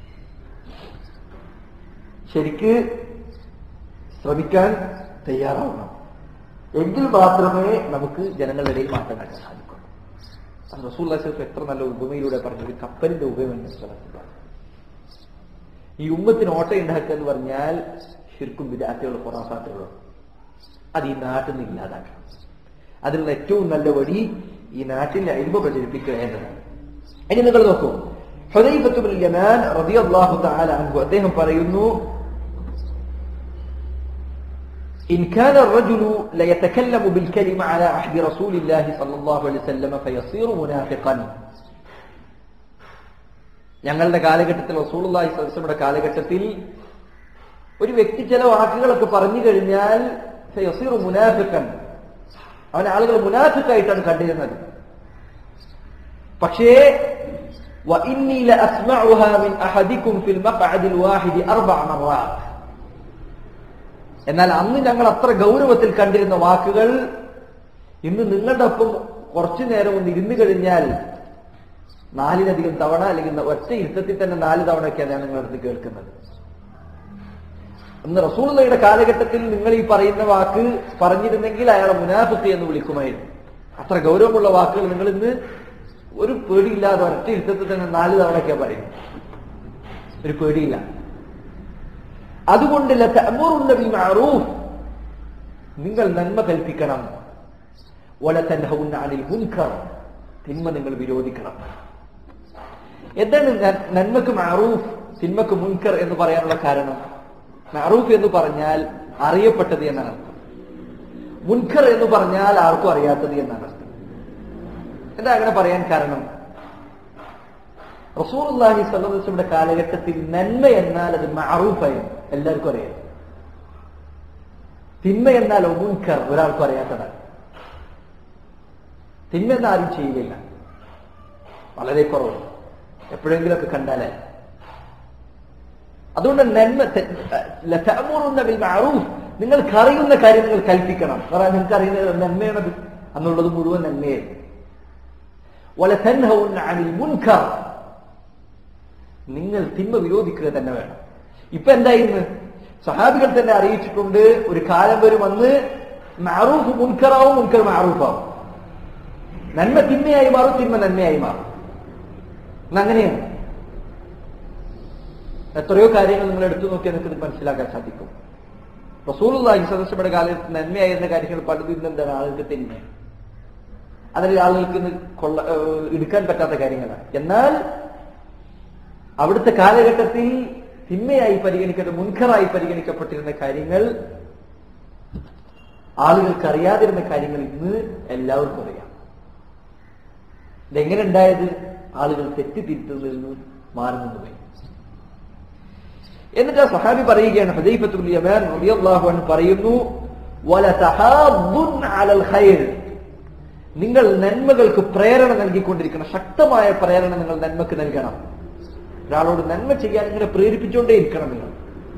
ശരിക്ക് ശ്രമിക്കാൻ തയ്യാറാവണം എങ്കിൽ മാത്രമേ നമുക്ക് ജനങ്ങളുടെ ഇടയിൽ മാറ്റം കാട്ടാൻ സാധിക്കുള്ളൂ അത് റസൂൽ അലൈഹി എത്ര നല്ല ഉപമയിലൂടെ പറഞ്ഞു ഒരു കപ്പലിന്റെ ഉപമയുണ്ട് സ്ഥലത്ത് പറഞ്ഞു ഈ ഉമ്മത്തിന് ഓട്ട ഉണ്ടാക്കുക എന്ന് പറഞ്ഞാൽ ശരിക്കും വിദ്യാർത്ഥികളും പുറാസാറ്റുകളും അത് ഈ നാട്ടിൽ നിന്ന് ഇല്ലാതാക്കണം അതിനുള്ള ഏറ്റവും നല്ല വഴി ഈ നാട്ടിലെ അരിമ പ്രചരിപ്പിക്കുക എന്നതാണ് ഇനി നിങ്ങൾ നോക്കൂ ഹുദൈഫത്തുൽ യമാൻ റളിയല്ലാഹു തആല അൻഹു അദ്ദേഹം പറയുന്നു إن كان الرجل ليتكلم بالكلمة على عهد رسول الله صلى الله عليه وسلم فيصير منافقا ഞങ്ങളുടെ കാലഘട്ടത്തിൽ റസൂലുള്ളാഹി സ്വലമയുടെ കാലഘട്ടത്തിൽ ഒരു വ്യക്തി ചില വാക്കുകളൊക്കെ പറഞ്ഞു കഴിഞ്ഞാൽ ഫയസീറു മുനാഫിക്കൻ അവൻ ആളുകൾ മുനാഫിക്കായിട്ടാണ് കണ്ടിരുന്നത് പക്ഷേ وإني لأسمعها من أحدكم في المقعد الواحد أربع مرات എന്നാൽ അന്ന് ഞങ്ങൾ അത്ര ഗൗരവത്തിൽ കണ്ടിരുന്ന വാക്കുകൾ ഇന്ന് നിങ്ങളുടെ ഒപ്പം കുറച്ചു നേരം ഒന്ന് ഇരുന്നു കഴിഞ്ഞാൽ നാലിലധികം തവണ അല്ലെങ്കിൽ ഒറ്റ ഇരുത്തത്തിൽ തന്നെ നാല് തവണയൊക്കെയാണ് ഞാൻ നിങ്ങളുടെ അടുത്ത് കേൾക്കുന്നത് അന്ന് റസൂള്ളയുടെ കാലഘട്ടത്തിൽ നിങ്ങൾ ഈ പറയുന്ന വാക്ക് പറഞ്ഞിരുന്നെങ്കിൽ അയാളെ മുനാഫിത്ത് എന്ന് വിളിക്കുമായിരുന്നു അത്ര ഗൗരവമുള്ള വാക്കുകൾ നിങ്ങൾ ഇന്ന് ഒരു പേടിയില്ലാതെ ഒറ്റ ഇരുത്തത്തിൽ തന്നെ നാല് തവണയൊക്കെ പറയും ഒരു പേടിയില്ല അതുകൊണ്ട് ലതഅമുറുന്ന ബിൽ മഅറൂഫ് നിങ്ങൾ നന്മ കൽപ്പിക്കണം വലതൻഹൗന അനിൽ മുൻകർ തിന്മ നിങ്ങൾ വിരോധിക്കണം എന്താണ് ന- നന്മക്ക് മഅറൂഫ് തിന്മക്ക് മുൻകർ എന്ന് പറയാനുള്ള കാരണം മഅറൂഫ് എന്ന് പറഞ്ഞാൽ അറിയപ്പെട്ടത് എന്നാണ് അർത്ഥം മുൻകർ എന്ന് പറഞ്ഞാൽ ആർക്കും അറിയാത്തത് എന്നാണ് അർത്ഥം എന്താ അങ്ങനെ പറയാൻ കാരണം റസൂർഹി സല്ലാസ്ലമിയുടെ കാലഘട്ടത്തിൽ നന്മ എന്നാൽ അത് മഅറൂഫായിരുന്നു എല്ലാവർക്കും അറിയാം തിന്മ എന്നാൽ മുൻകർ ഒരാൾക്കും അറിയാത്തതാണ് തിന്മ എന്ന് ആരും ചെയ്യില്ല വളരെ കുറവ് എപ്പോഴെങ്കിലുമൊക്കെ കണ്ടാലേ അതുകൊണ്ട് നന്മ തെ- ലതഅമുറുന്ന ബിൽ മഅറൂഫ് നിങ്ങൾക്ക് അറിയുന്ന കാര്യം നിങ്ങൾ കൽപ്പിക്കണം പറയാൻ നിങ്ങൾക്ക് അറിയുന്നത് നന്മയാണത് അന്നുള്ളത് മുഴുവൻ നന്മയായിരുന്നു വലതൻഹൗന അനിൽ മുൻകർ നിങ്ങൾ തിന്മ വിരോധിക്കുക തന്നെ വേണം ഇപ്പൊ എന്തായിരുന്നു സഹാബികൾ തന്നെ അറിയിച്ചിട്ടുണ്ട് ഒരു കാലം വരും അന്ന് മാറൂഫ് മുൻകറാവും മുൻകർ മാറൂഫാവും നന്മ തിന്മയായി മാറും തിന്മ നന്മയായി മാറും ഇന്ന് അങ്ങനെയാണ് എത്രയോ കാര്യങ്ങൾ നിങ്ങൾ എടുത്തു നോക്കിയാൽ നിങ്ങൾക്ക് ഇത് മനസ്സിലാക്കാൻ സാധിക്കും റസൂലുള്ളാഹി സദസ്സയുടെ കാലത്ത് നന്മയായിരുന്ന കാര്യങ്ങൾ പലതും ഇന്ന് എന്താണ് ആളുകൾക്ക് തിന്മയാണ് അതിൽ ആളുകൾക്ക് ഇന്ന് കൊള്ള ഏഹ് എടുക്കാൻ പറ്റാത്ത കാര്യങ്ങളാണ് എന്നാൽ അവിടുത്തെ കാലഘട്ടത്തിൽ തിന്മയായി പരിഗണിക്കപ്പെട്ട മുൻഖറായി പരിഗണിക്കപ്പെട്ടിരുന്ന കാര്യങ്ങൾ ആളുകൾക്ക് അറിയാതിരുന്ന കാര്യങ്ങൾ ഇന്ന് എല്ലാവർക്കും അറിയാം ഇതെങ്ങനെ ഉണ്ടായത് ആളുകൾ തെറ്റിത്തിരുത്തുന്നതിൽ നിന്ന് മാറി നിന്ന് പോയി എന്നിട്ട് ആ സഹാബി പറയുകയാണ് ഹദൈഫത്തുൽ യമാൻ റളിയല്ലാഹു അൻഹു പറയുന്നു വലതഹാദ്ദുൻ അലൽ ഖൈർ നിങ്ങൾ നന്മകൾക്ക് പ്രേരണ നൽകിക്കൊണ്ടിരിക്കണം ശക്തമായ പ്രേരണ നിങ്ങൾ നന്മക്ക് നൽകണം ഒരാളോട് നന്മ ചെയ്യാൻ ഇങ്ങനെ പ്രേരിപ്പിച്ചുകൊണ്ടേ ഇരിക്കണം നിങ്ങൾ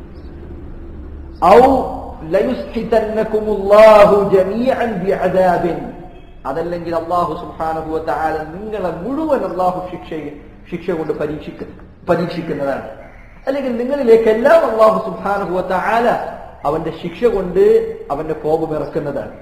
ഔ ലയുസ്ഹിതന്നകുമുല്ലാഹു ജമീഅൻ ബിഅദാബിൻ അതല്ലെങ്കിൽ അല്ലാഹു സുബ്ഹാനഹു വതആല നിങ്ങളെ മുഴുവൻ അല്ലാഹു ശിക്ഷ ശിക്ഷ കൊണ്ട് പരീക്ഷിക്ക പരീക്ഷിക്കുന്നതാണ് അല്ലെങ്കിൽ നിങ്ങളിലേക്ക് എല്ലാം അല്ലാഹു സുബ്ഹാനഹു വതആല അവന്റെ ശിക്ഷ കൊണ്ട് അവന്റെ കോപം ഇറക്കുന്നതാണ്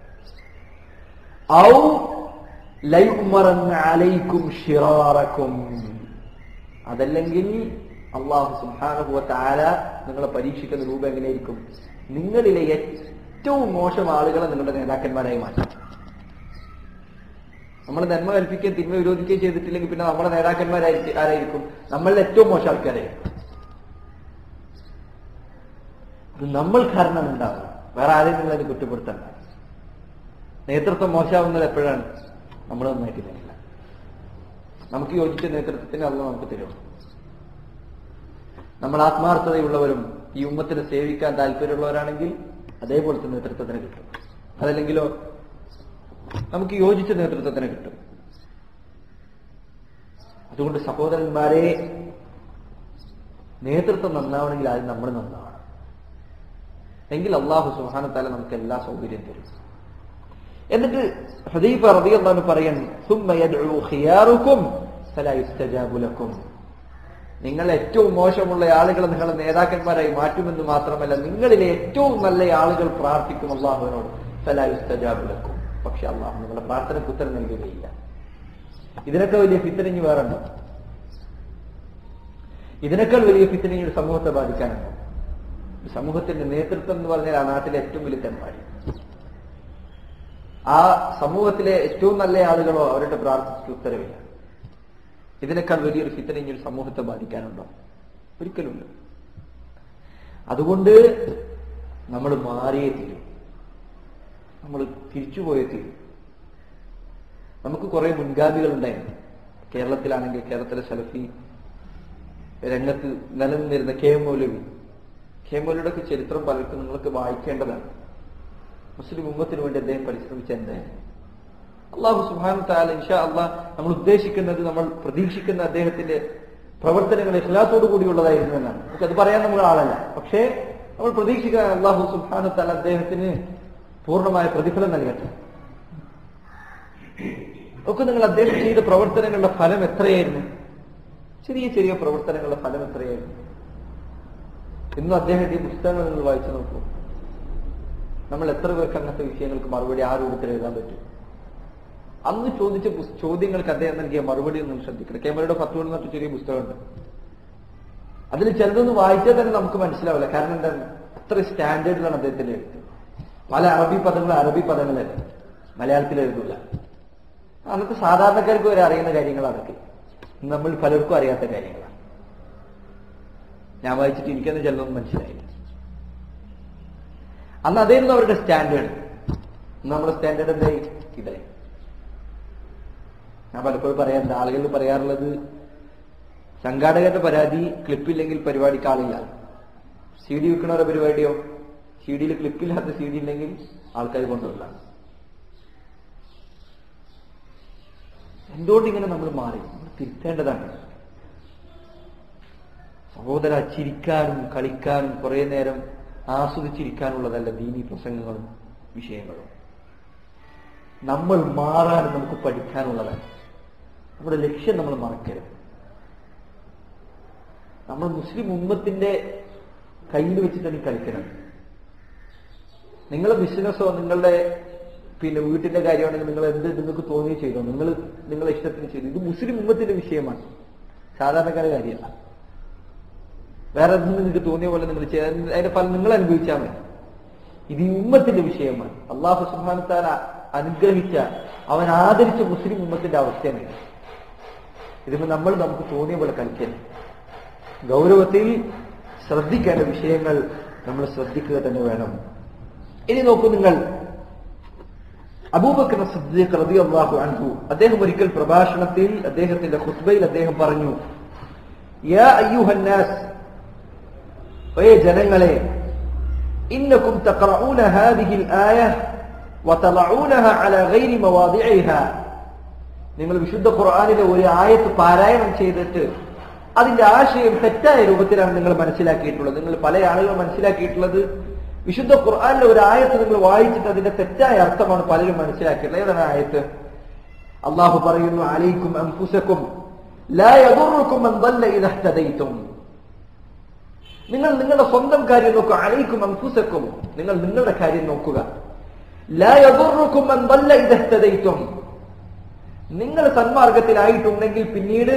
ഔ ലയുമറന്ന അലൈക്കും ഷിറാറക്കും അതല്ലെങ്കിൽ അള്ളാഹു സുബ്ഹാനഹു വതആല നിങ്ങളെ പരീക്ഷിക്കുന്ന രൂപം എങ്ങനെയായിരിക്കും നിങ്ങളിലെ ഏറ്റവും മോശം ആളുകളെ നിങ്ങളുടെ നേതാക്കന്മാരായി മാറ്റും നമ്മൾ നന്മ കൽപ്പിക്കുകയും തിന്മ വിരോധിക്കുകയും ചെയ്തിട്ടില്ലെങ്കിൽ പിന്നെ നമ്മുടെ നേതാക്കന്മാരായിരിക്കും ആരായിരിക്കും നമ്മളിൽ ഏറ്റവും മോശം ആൾക്കാരായിരിക്കും അത് നമ്മൾ കാരണം ഉണ്ടാവും വേറെ ആരെയും നിങ്ങൾ അതിന് കുറ്റപ്പെടുത്തണ്ട നേതൃത്വം മോശമാവുന്നത് എപ്പോഴാണ് നമ്മൾ നന്നായിട്ടില്ല നമുക്ക് യോജിച്ച നേതൃത്വത്തിന് അല്ല നമുക്ക് തരും നമ്മൾ ആത്മാർത്ഥതയുള്ളവരും ഈ ഉമ്മത്തിനെ സേവിക്കാൻ താല്പര്യമുള്ളവരാണെങ്കിൽ അതേപോലത്തെ നേതൃത്വത്തിന് കിട്ടും അതല്ലെങ്കിലോ നമുക്ക് യോജിച്ച നേതൃത്വത്തിന് കിട്ടും അതുകൊണ്ട് സഹോദരന്മാരെ നേതൃത്വം നന്നാവണമെങ്കിൽ ആദ്യം നമ്മൾ നന്നാവണം എങ്കിൽ അള്ളാഹു സുഹാനത്താല നമുക്ക് എല്ലാ സൗകര്യം തരും എന്നിട്ട് ഹദീഫ റളിയല്ലാഹു പറയാൻ ثم يدعو خياركم فلا يستجاب لكم നിങ്ങൾ ഏറ്റവും മോശമുള്ള ആളുകളെ നിങ്ങളുടെ നേതാക്കന്മാരായി മാറ്റുമെന്ന് മാത്രമല്ല നിങ്ങളിലെ ഏറ്റവും നല്ല ആളുകൾ പ്രാർത്ഥിക്കും അള്ളാഹുവിനോട് فلا يستجاب لكم പക്ഷെ അള്ളാഹു നിങ്ങളുടെ പ്രാർത്ഥനയ്ക്ക് ഉത്തരം നൽകുകയില്ല ഇതിനൊക്കെ വലിയ ഫിത്തനിഞ്ഞ് വേറുണ്ടോ ഇതിനേക്കാൾ വലിയ ഫിത്തനിഞ്ഞ് ഒരു സമൂഹത്തെ ബാധിക്കാനുണ്ടോ ഒരു സമൂഹത്തിന്റെ നേതൃത്വം എന്ന് പറഞ്ഞാൽ ആ നാട്ടിലെ ഏറ്റവും വലിയ തെമ്മാടി ആ സമൂഹത്തിലെ ഏറ്റവും നല്ല ആളുകളോ അവരുടെ പ്രാർത്ഥനയ്ക്ക് ഉത്തരവില്ല ഇതിനേക്കാൾ വലിയൊരു ഫിത്തനിങ് ഒരു സമൂഹത്തെ ബാധിക്കാനുണ്ടോ ഒരിക്കലുമില്ല അതുകൊണ്ട് നമ്മൾ മാറിയേ തീരും നമ്മൾ തിരിച്ചുപോയേ തീരും നമുക്ക് കുറെ മുൻഗാമികൾ ഉണ്ടായിരുന്നു കേരളത്തിലാണെങ്കിൽ കേരളത്തിലെ സലഫി രംഗത്ത് നിലനിന്നിരുന്ന K M Maulavi K M മൗലവിയുടെ ഒക്കെ ചരിത്രം പലർക്കും നിങ്ങൾക്ക് വായിക്കേണ്ടതാണ് മുസ്ലിം ഉമ്മത്തിന് വേണ്ടി അദ്ദേഹം പരിശ്രമിച്ച എന്തായിരുന്നു അള്ളാഹു സുഹാൻ താല ഇൻഷാ അള്ളാഹ് നമ്മൾ ഉദ്ദേശിക്കുന്നത് നമ്മൾ പ്രതീക്ഷിക്കുന്ന അദ്ദേഹത്തിന്റെ പ്രവർത്തനങ്ങൾ ഇഖ്ലാസോട് കൂടിയുള്ളതായിരുന്നു എന്നാണ് നമുക്കത് പറയാൻ നമ്മൾ ആളല്ല പക്ഷേ നമ്മൾ പ്രതീക്ഷിക്കുക അള്ളാഹു സുഹാനു താല അദ്ദേഹത്തിന് പൂർണ്ണമായ പ്രതിഫലം നൽകട്ടെ ഒക്കെ നിങ്ങൾ അദ്ദേഹം ചെയ്ത പ്രവർത്തനങ്ങളുടെ ഫലം എത്രയായിരുന്നു ചെറിയ ചെറിയ പ്രവർത്തനങ്ങളുടെ ഫലം എത്രയായിരുന്നു ഇന്നും അദ്ദേഹത്തിന്റെ പുസ്തകങ്ങൾ നിങ്ങൾ വായിച്ചു നോക്കൂ നമ്മൾ എത്ര പേർക്ക് അങ്ങനത്തെ വിഷയങ്ങൾക്ക് മറുപടി ആ രൂപത്തിൽ എഴുതാൻ പറ്റും അന്ന് ചോദിച്ച പുസ്- ചോദ്യങ്ങൾക്ക് അദ്ദേഹം നൽകിയ മറുപടി ഒന്നും ശ്രദ്ധിക്കണം കേമറയുടെ ഫത്തുകൾ എന്നിട്ട് ചെറിയ പുസ്തകമുണ്ട് അതിൽ ചിലതൊന്നും വായിച്ചാൽ തന്നെ നമുക്ക് മനസ്സിലാവില്ല കാരണം എന്താണ് അത്ര സ്റ്റാൻഡേർഡിലാണ് അദ്ദേഹത്തിന്റെ എഴുത്ത് പല അറബി പദങ്ങൾ അറബി പദങ്ങളല്ല മലയാളത്തിൽ എഴുതൂല അന്നത്തെ സാധാരണക്കാർക്ക് വരെ അറിയുന്ന കാര്യങ്ങൾ അതൊക്കെ നമ്മൾ പലർക്കും അറിയാത്ത കാര്യങ്ങളാണ് ഞാൻ വായിച്ചിട്ട് എനിക്കെന്ന് ചിലതൊന്നും മനസ്സിലായില്ല അന്ന് അതായിരുന്നു അവരുടെ സ്റ്റാൻഡേർഡ് നമ്മുടെ സ്റ്റാൻഡേർഡ് എന്തായി ഇതായി ഞാൻ പലപ്പോഴും പറയാറുണ്ട് ആളുകൾ പറയാറുള്ളത് സംഘാടകരുടെ പരാതി ക്ലിപ്പില്ലെങ്കിൽ പരിപാടിക്ക് ആളില്ല സി ഡി വിൽക്കണവരുടെ പരിപാടിയോ സി ഡിയിൽ ക്ലിപ്പില്ലാത്ത സി ഡി ഇല്ലെങ്കിൽ ആൾക്കാർ കൊണ്ടുവരില്ല എന്തുകൊണ്ട് ഇങ്ങനെ നമ്മൾ മാറി നമ്മൾ തിരുത്തേണ്ടതാണ് സഹോദര ചിരിക്കാനും കളിക്കാനും കുറെ നേരം ആസ്വദിച്ചിരിക്കാനുള്ളതല്ല ദീനി പ്രസംഗങ്ങളും വിഷയങ്ങളും നമ്മൾ മാറാനും നമുക്ക് പഠിക്കാനുള്ളതാണ് നമ്മുടെ ലക്ഷ്യം നമ്മൾ മറക്കരുത് നമ്മൾ മുസ്ലിം ഉമ്മത്തിന്റെ കയ്യിൽ വെച്ചിട്ടാണ് ഈ കളിക്കുന്നത് നിങ്ങളുടെ ബിസിനസ്സോ നിങ്ങളുടെ പിന്നെ വീട്ടിന്റെ കാര്യമാണെങ്കിൽ നിങ്ങൾ എന്ത് നിങ്ങൾക്ക് തോന്നി ചെയ്തോ നിങ്ങൾ നിങ്ങളെ ഇഷ്ടത്തിന് ചെയ്തു ഇത് മുസ്ലിം ഉമ്മത്തിന്റെ വിഷയമാണ് സാധാരണക്കാരുടെ കാര്യമല്ല വേറെ എന്തും നിങ്ങൾക്ക് തോന്നിയ പോലെ നിങ്ങൾ ചെയ്യാൻ അതിന്റെ ഫലം നിങ്ങൾ അനുഭവിച്ചാൽ മതി ഇത് ഈ ഉമ്മത്തിന്റെ വിഷയമാണ് അള്ളാഹു സുഹാനത്താൻ അനുഗ്രഹിച്ച അവൻ ആദരിച്ച മുസ്ലിം ഉമ്മത്തിന്റെ അവസ്ഥയാണ് ഇത്. ഇതിപ്പോ നമ്മൾ നമുക്ക് തോന്നിയ പോലെ കളിക്കരുത് ഗൗരവത്തിൽ ശ്രദ്ധിക്കേണ്ട വിഷയങ്ങൾ നമ്മൾ ശ്രദ്ധിക്കുക തന്നെ വേണം ഇനി നോക്കൂ നിങ്ങൾ അബൂബക്കർ സിദ്ദീഖ് റളിയല്ലാഹു അൻഹു അദ്ദേഹം ഒരിക്കൽ പ്രഭാഷണത്തിൽ അദ്ദേഹത്തിന്റെ ഖുത്ബയിൽ അദ്ദേഹം പറഞ്ഞു യാ അയ്യുഹന്നാസ് ഓയേ ജനങ്ങളെ ഇന്നക്കും തഖറഊന ഹാദിഹിൽ ആയ വതളഊനഹ അലാ ഗൈരി മവാദിഇഹ നിങ്ങൾ വിശുദ്ധ ഖുർആനിലെ ഒരു ആയത്ത് പാരായണം ചെയ്തിട്ട് അതിന്റെ ആശയം തെറ്റായ രൂപത്തിലാണ് നിങ്ങൾ മനസ്സിലാക്കിയിട്ടുള്ളത് നിങ്ങൾ പല ആളുകൾ മനസ്സിലാക്കിയിട്ടുള്ളത് വിശുദ്ധ ഖുർആനിലെ ഒരു ആയത്ത് നിങ്ങൾ വായിച്ചിട്ട് അതിന്റെ തെറ്റായ അർത്ഥമാണ് പലരും മനസ്സിലാക്കിയിട്ടുള്ളത് ഏതാണ് ആ ആയത്ത് അള്ളാഹു പറയുന്നു അലൈക്കും അൻഫുസക്കും ലാ യദുറുക്കും മൻ ضل ഇദാ ഇഹ്തദൈതും നിങ്ങൾ നിങ്ങളുടെ സ്വന്തം കാര്യം നോക്കുക അലൈക്കും അൻഫുസക്കും നിങ്ങൾ നിങ്ങളുടെ കാര്യം നോക്കുക ലാ യദുറുക്കും മൻ ضل ഇദാ ഇഹ്തദൈതും നിങ്ങൾ സന്മാർഗത്തിലായിട്ടുണ്ടെങ്കിൽ പിന്നീട്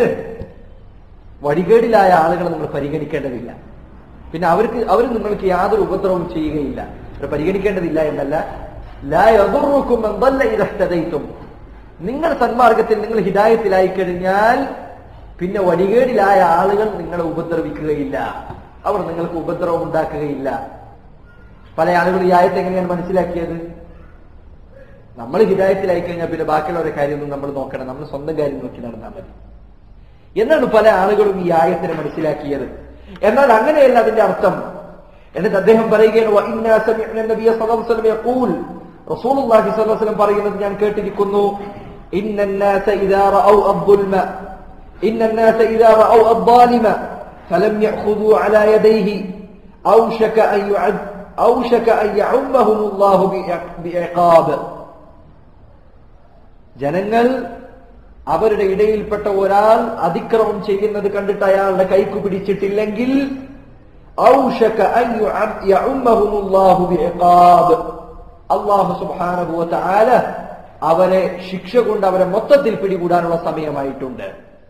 വഴികേടിലായ ആളുകളെ നിങ്ങൾ പരിഗണിക്കേണ്ടതില്ല പിന്നെ അവർക്ക് അവർ നിങ്ങൾക്ക് യാതൊരു ഉപദ്രവവും ചെയ്യുകയില്ല അവരെ പരിഗണിക്കേണ്ടതില്ല എന്നല്ല ലാ യദുറുക്കും മൻ ضل ഇദാ ഇഹ്തദൈതും നിങ്ങൾ സന്മാർഗത്തിൽ നിങ്ങൾ ഹിദായത്തിലായി കഴിഞ്ഞാൽ പിന്നെ വഴികേടിലായ ആളുകൾ നിങ്ങളെ ഉപദ്രവിക്കുകയില്ല അവർ നിങ്ങൾക്ക് ഉപദ്രവം ഉണ്ടാക്കുകയില്ല പല ആളുകൾ ഈ ആയത്ത് എങ്ങനെയാണ് മനസ്സിലാക്കിയത് നമ്മൾ ഹിദായത്തിലായി കഴിഞ്ഞാൽ പിന്നെ ബാക്കിയുള്ളവരുടെ കാര്യമൊന്നും നമ്മൾ നോക്കണം നമ്മൾ സ്വന്തം കാര്യം നോക്കി നടന്നാൽ മതി എന്നാണ് പല ആളുകളും ഈ ആയത്തിനെ മനസ്സിലാക്കിയത് എന്നാൽ അങ്ങനെയല്ല അതിന്റെ അർത്ഥം എന്നിട്ട് അദ്ദേഹം പറയുകയാണ് "വഇന്നാ സമിഅ്ന നബിയ സ്വല്ലല്ലാഹു അലൈഹി വസല്ലം യഖൂൽ റസൂലുള്ളാഹി സ്വല്ലല്ലാഹു അലൈഹി വസല്ലം പറയുന്നത് ഞാൻ കേട്ടിരിക്കുന്നു ഇന്നന്നാസ ഇദാ റഅൗ അദ്ദുൽമ ഇന്നന്നാസ ഇദാ റഅൗ അദ്ദാലിമ ഫലം യഅഖുദു അലാ യദൈഹി ഔഷക അൻ യുഅദ് ഔഷക അൻ യഉമ്മഹുമുല്ലാഹു ബിഇഖാബ് ജനങ്ങൾ അവരുടെ ഇടയിൽപ്പെട്ട ഒരാൾ അതിക്രമം ചെയ്യുന്നത് കണ്ടിട്ട് അയാളുടെ കൈക്കു പിടിച്ചിട്ടില്ലെങ്കിൽ ഔഷക അൻ യുഅ- യഉമ്മഹുമുല്ലാഹു ബിഇഖാബ്. അല്ലാഹു സുബ്ഹാനഹു വ തആല അവരെ ശിക്ഷ കൊണ്ട് അവരെ മൊത്തത്തിൽ പിടികൂടാനുള്ള സമയമായിട്ടുണ്ട്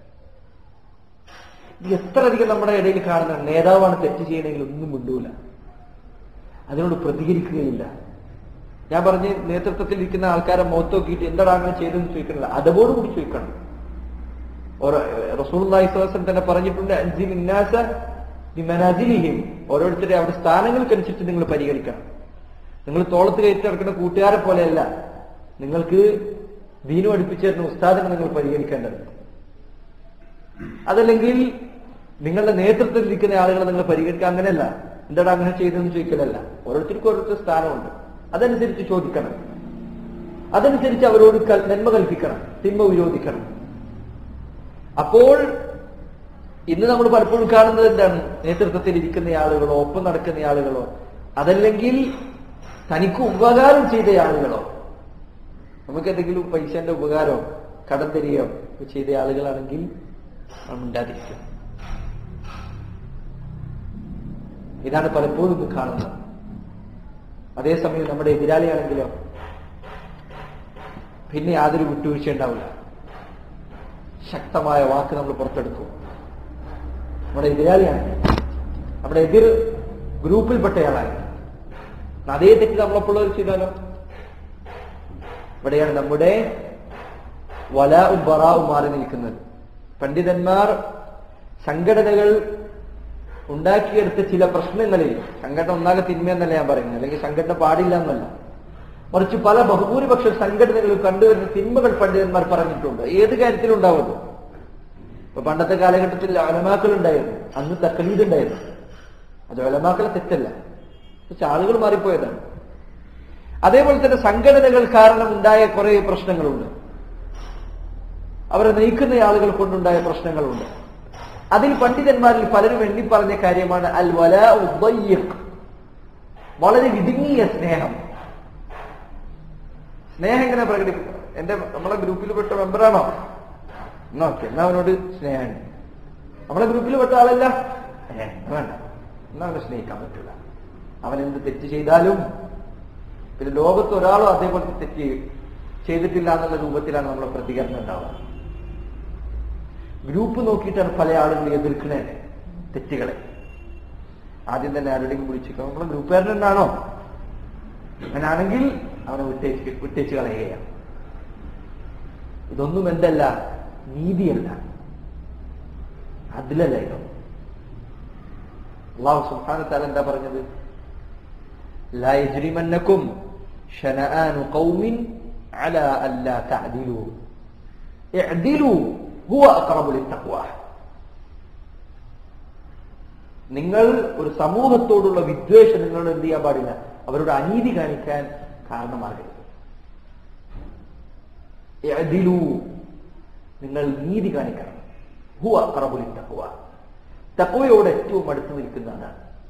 ഇത് എത്ര അധികം നമ്മുടെ ഇടയിൽ കാണുന്ന നേതാവാണ് തെറ്റ് ചെയ്യണമെങ്കിൽ ഒന്നും മിണ്ടൂല അതിനോട് പ്രതികരിക്കുകയില്ല ഞാൻ പറഞ്ഞ് നേതൃത്വത്തിൽ ഇരിക്കുന്ന ആൾക്കാരെ മുഖത്ത് നോക്കിയിട്ട് എന്താടാ അങ്ങനെ ചെയ്തെന്ന് ചോദിക്കണില്ല അതവോട് കൂടി ചോദിക്കണം റസൂൽ തന്നെ പറഞ്ഞിട്ടുണ്ട് അഞ്ചി മിന്നാസ വിമനതിലിഹിം ഓരോരുത്തരുടെ അവരുടെ സ്ഥാനങ്ങൾക്കനുസരിച്ച് നിങ്ങൾ പരിഗണിക്കണം നിങ്ങൾ തോളത്ത് കയറ്റി നടക്കുന്ന കൂട്ടുകാരെ പോലെയല്ല നിങ്ങൾക്ക് ദീനു അടുപ്പിച്ചു തരുന്ന ഉസ്താദിനെ നിങ്ങൾ പരിഗണിക്കേണ്ടത് അതല്ലെങ്കിൽ നിങ്ങളുടെ നേതൃത്വത്തിൽ ഇരിക്കുന്ന ആളുകളെ നിങ്ങൾ പരിഗണിക്കുക അങ്ങനെയല്ല എന്താടാ അങ്ങനെ ചെയ്തെന്ന് ചോദിക്കലല്ല ഓരോരുത്തർക്കും ഓരോരുത്തർ സ്ഥാനമുണ്ട് അതനുസരിച്ച് ചോദിക്കണം അതനുസരിച്ച് അവരോട് കൽ- നന്മ കൽപ്പിക്കണം തിന്മ വിരോധിക്കണം അപ്പോൾ ഇന്ന് നമ്മൾ പലപ്പോഴും കാണുന്നത് എന്താണ് നേതൃത്വത്തിൽ ഇരിക്കുന്ന ആളുകളോ ഒപ്പം നടക്കുന്ന ആളുകളോ അതല്ലെങ്കിൽ തനിക്ക് ഉപകാരം ചെയ്ത ആളുകളോ നമുക്ക് എന്തെങ്കിലും പൈസന്റെ ഉപകാരമോ കടം തരികയോ ഒക്കെ ചെയ്ത ആളുകളാണെങ്കിൽ നമ്മൾ മിണ്ടാതിരിക്കുക ഇതാണ് പലപ്പോഴും ഇന്ന് കാണുന്നത് അതേസമയം നമ്മുടെ എതിരാളിയാണെങ്കിലോ പിന്നെ യാതൊരു വിട്ടുവീഴ്ച ഉണ്ടാവില്ല ശക്തമായ വാക്ക് നമ്മൾ പുറത്തെടുക്കും നമ്മുടെ എതിരാളിയാണ് നമ്മുടെ എതിർ ഗ്രൂപ്പിൽപ്പെട്ടയാളാണ് അതേ തെറ്റ് നമ്മളെപ്പോഴും ചെയ്താലോ ഇവിടെയാണ് നമ്മുടെ വലാവും ബറാവും മാറി നിൽക്കുന്നത് പണ്ഡിതന്മാർ സംഘടനകൾ ഉണ്ടാക്കിയെടുത്ത ചില പ്രശ്നങ്ങളിൽ സംഘടന ഒന്നാകെ തിന്മയെന്നല്ല ഞാൻ പറയുന്നത് അല്ലെങ്കിൽ സംഘടന പാടില്ല എന്നല്ല മറിച്ച് പല ബഹുഭൂരിപക്ഷ സംഘടനകളിൽ കണ്ടുവരുന്ന തിന്മകൾ പണ്ഡിതന്മാർ പറഞ്ഞിട്ടുണ്ട് ഏത് കാര്യത്തിലും ഉണ്ടാവുമല്ലോ ഇപ്പൊ പണ്ടത്തെ കാലഘട്ടത്തിൽ അലമാക്കൾ ഉണ്ടായിരുന്നു അന്ന് തക്കലീദ് ഉണ്ടായിരുന്നു അത് അലമാക്കളെ തെറ്റല്ല പക്ഷെ ആളുകൾ മാറിപ്പോയതാണ് അതേപോലെ തന്നെ സംഘടനകൾ കാരണം ഉണ്ടായ കുറെ പ്രശ്നങ്ങളുണ്ട് അവരെ നയിക്കുന്ന ആളുകൾ കൊണ്ടുണ്ടായ പ്രശ്നങ്ങളുണ്ട് അതിൽ പണ്ഡിതന്മാരിൽ പലരും എണ്ണി പറഞ്ഞ കാര്യമാണ് അൽ വല വളരെ ഇടുങ്ങിയ സ്നേഹം സ്നേഹം എങ്ങനെ പ്രകടിപ്പിക്കും എന്റെ നമ്മളെ ഗ്രൂപ്പിൽപ്പെട്ട മെമ്പറാണോ എന്നാ ഓക്കെ എന്നാ അവനോട് സ്നേഹമുണ്ട് നമ്മളെ ഗ്രൂപ്പിൽപ്പെട്ട ആളല്ല ഏ വേണ്ട എന്നാ അവനെ സ്നേഹിക്കാൻ പറ്റില്ല അവൻ എന്ത് തെറ്റ് ചെയ്താലും പിന്നെ ലോകത്ത് ഒരാളും അതേപോലത്തെ തെറ്റ് ചെയ്തിട്ടില്ല എന്നുള്ള രൂപത്തിലാണ് നമ്മളെ പ്രതികരണം ഉണ്ടാവുക ഗ്രൂപ്പ് നോക്കിയിട്ടാണ് പല ആളുകളും എതിർക്കണേ തെറ്റുകളെ ആദ്യം തന്നെ ആരുടെയും വിളിച്ചു നമ്മളെ ഗ്രൂപ്പുകാരൻ തന്നെയാണോ അങ്ങനാണെങ്കിൽ അവനെ വിട്ടേച്ച് വിട്ടേച്ച് കളയുകയാണ് ഇതൊന്നും എന്തല്ല നീതിയല്ല അതിലല്ല ഇതോ അള്ളാഹു സുബ്ഹാനഹു എന്താ പറഞ്ഞത് لا يجرمنكم شنآن قوم على ألا تعدلوا اعدلوا هو أقرب للتقوى നിങ്ങൾ ഒരു സമൂഹത്തോടുള്ള വിദ്വേഷം നിങ്ങൾ എന്ത് ചെയ്യാൻ പാടില്ല അവരുടെ അനീതി കാണിക്കാൻ കാരണമാകരുത് ഇഅ്ദിലു. നിങ്ങൾ നീതി കാണിക്കണം ഹുവ അഖറബുൽ തഖ്വ തഖ്വയോട് ഏറ്റവും അടുത്ത് നിൽക്കുന്നതാണ്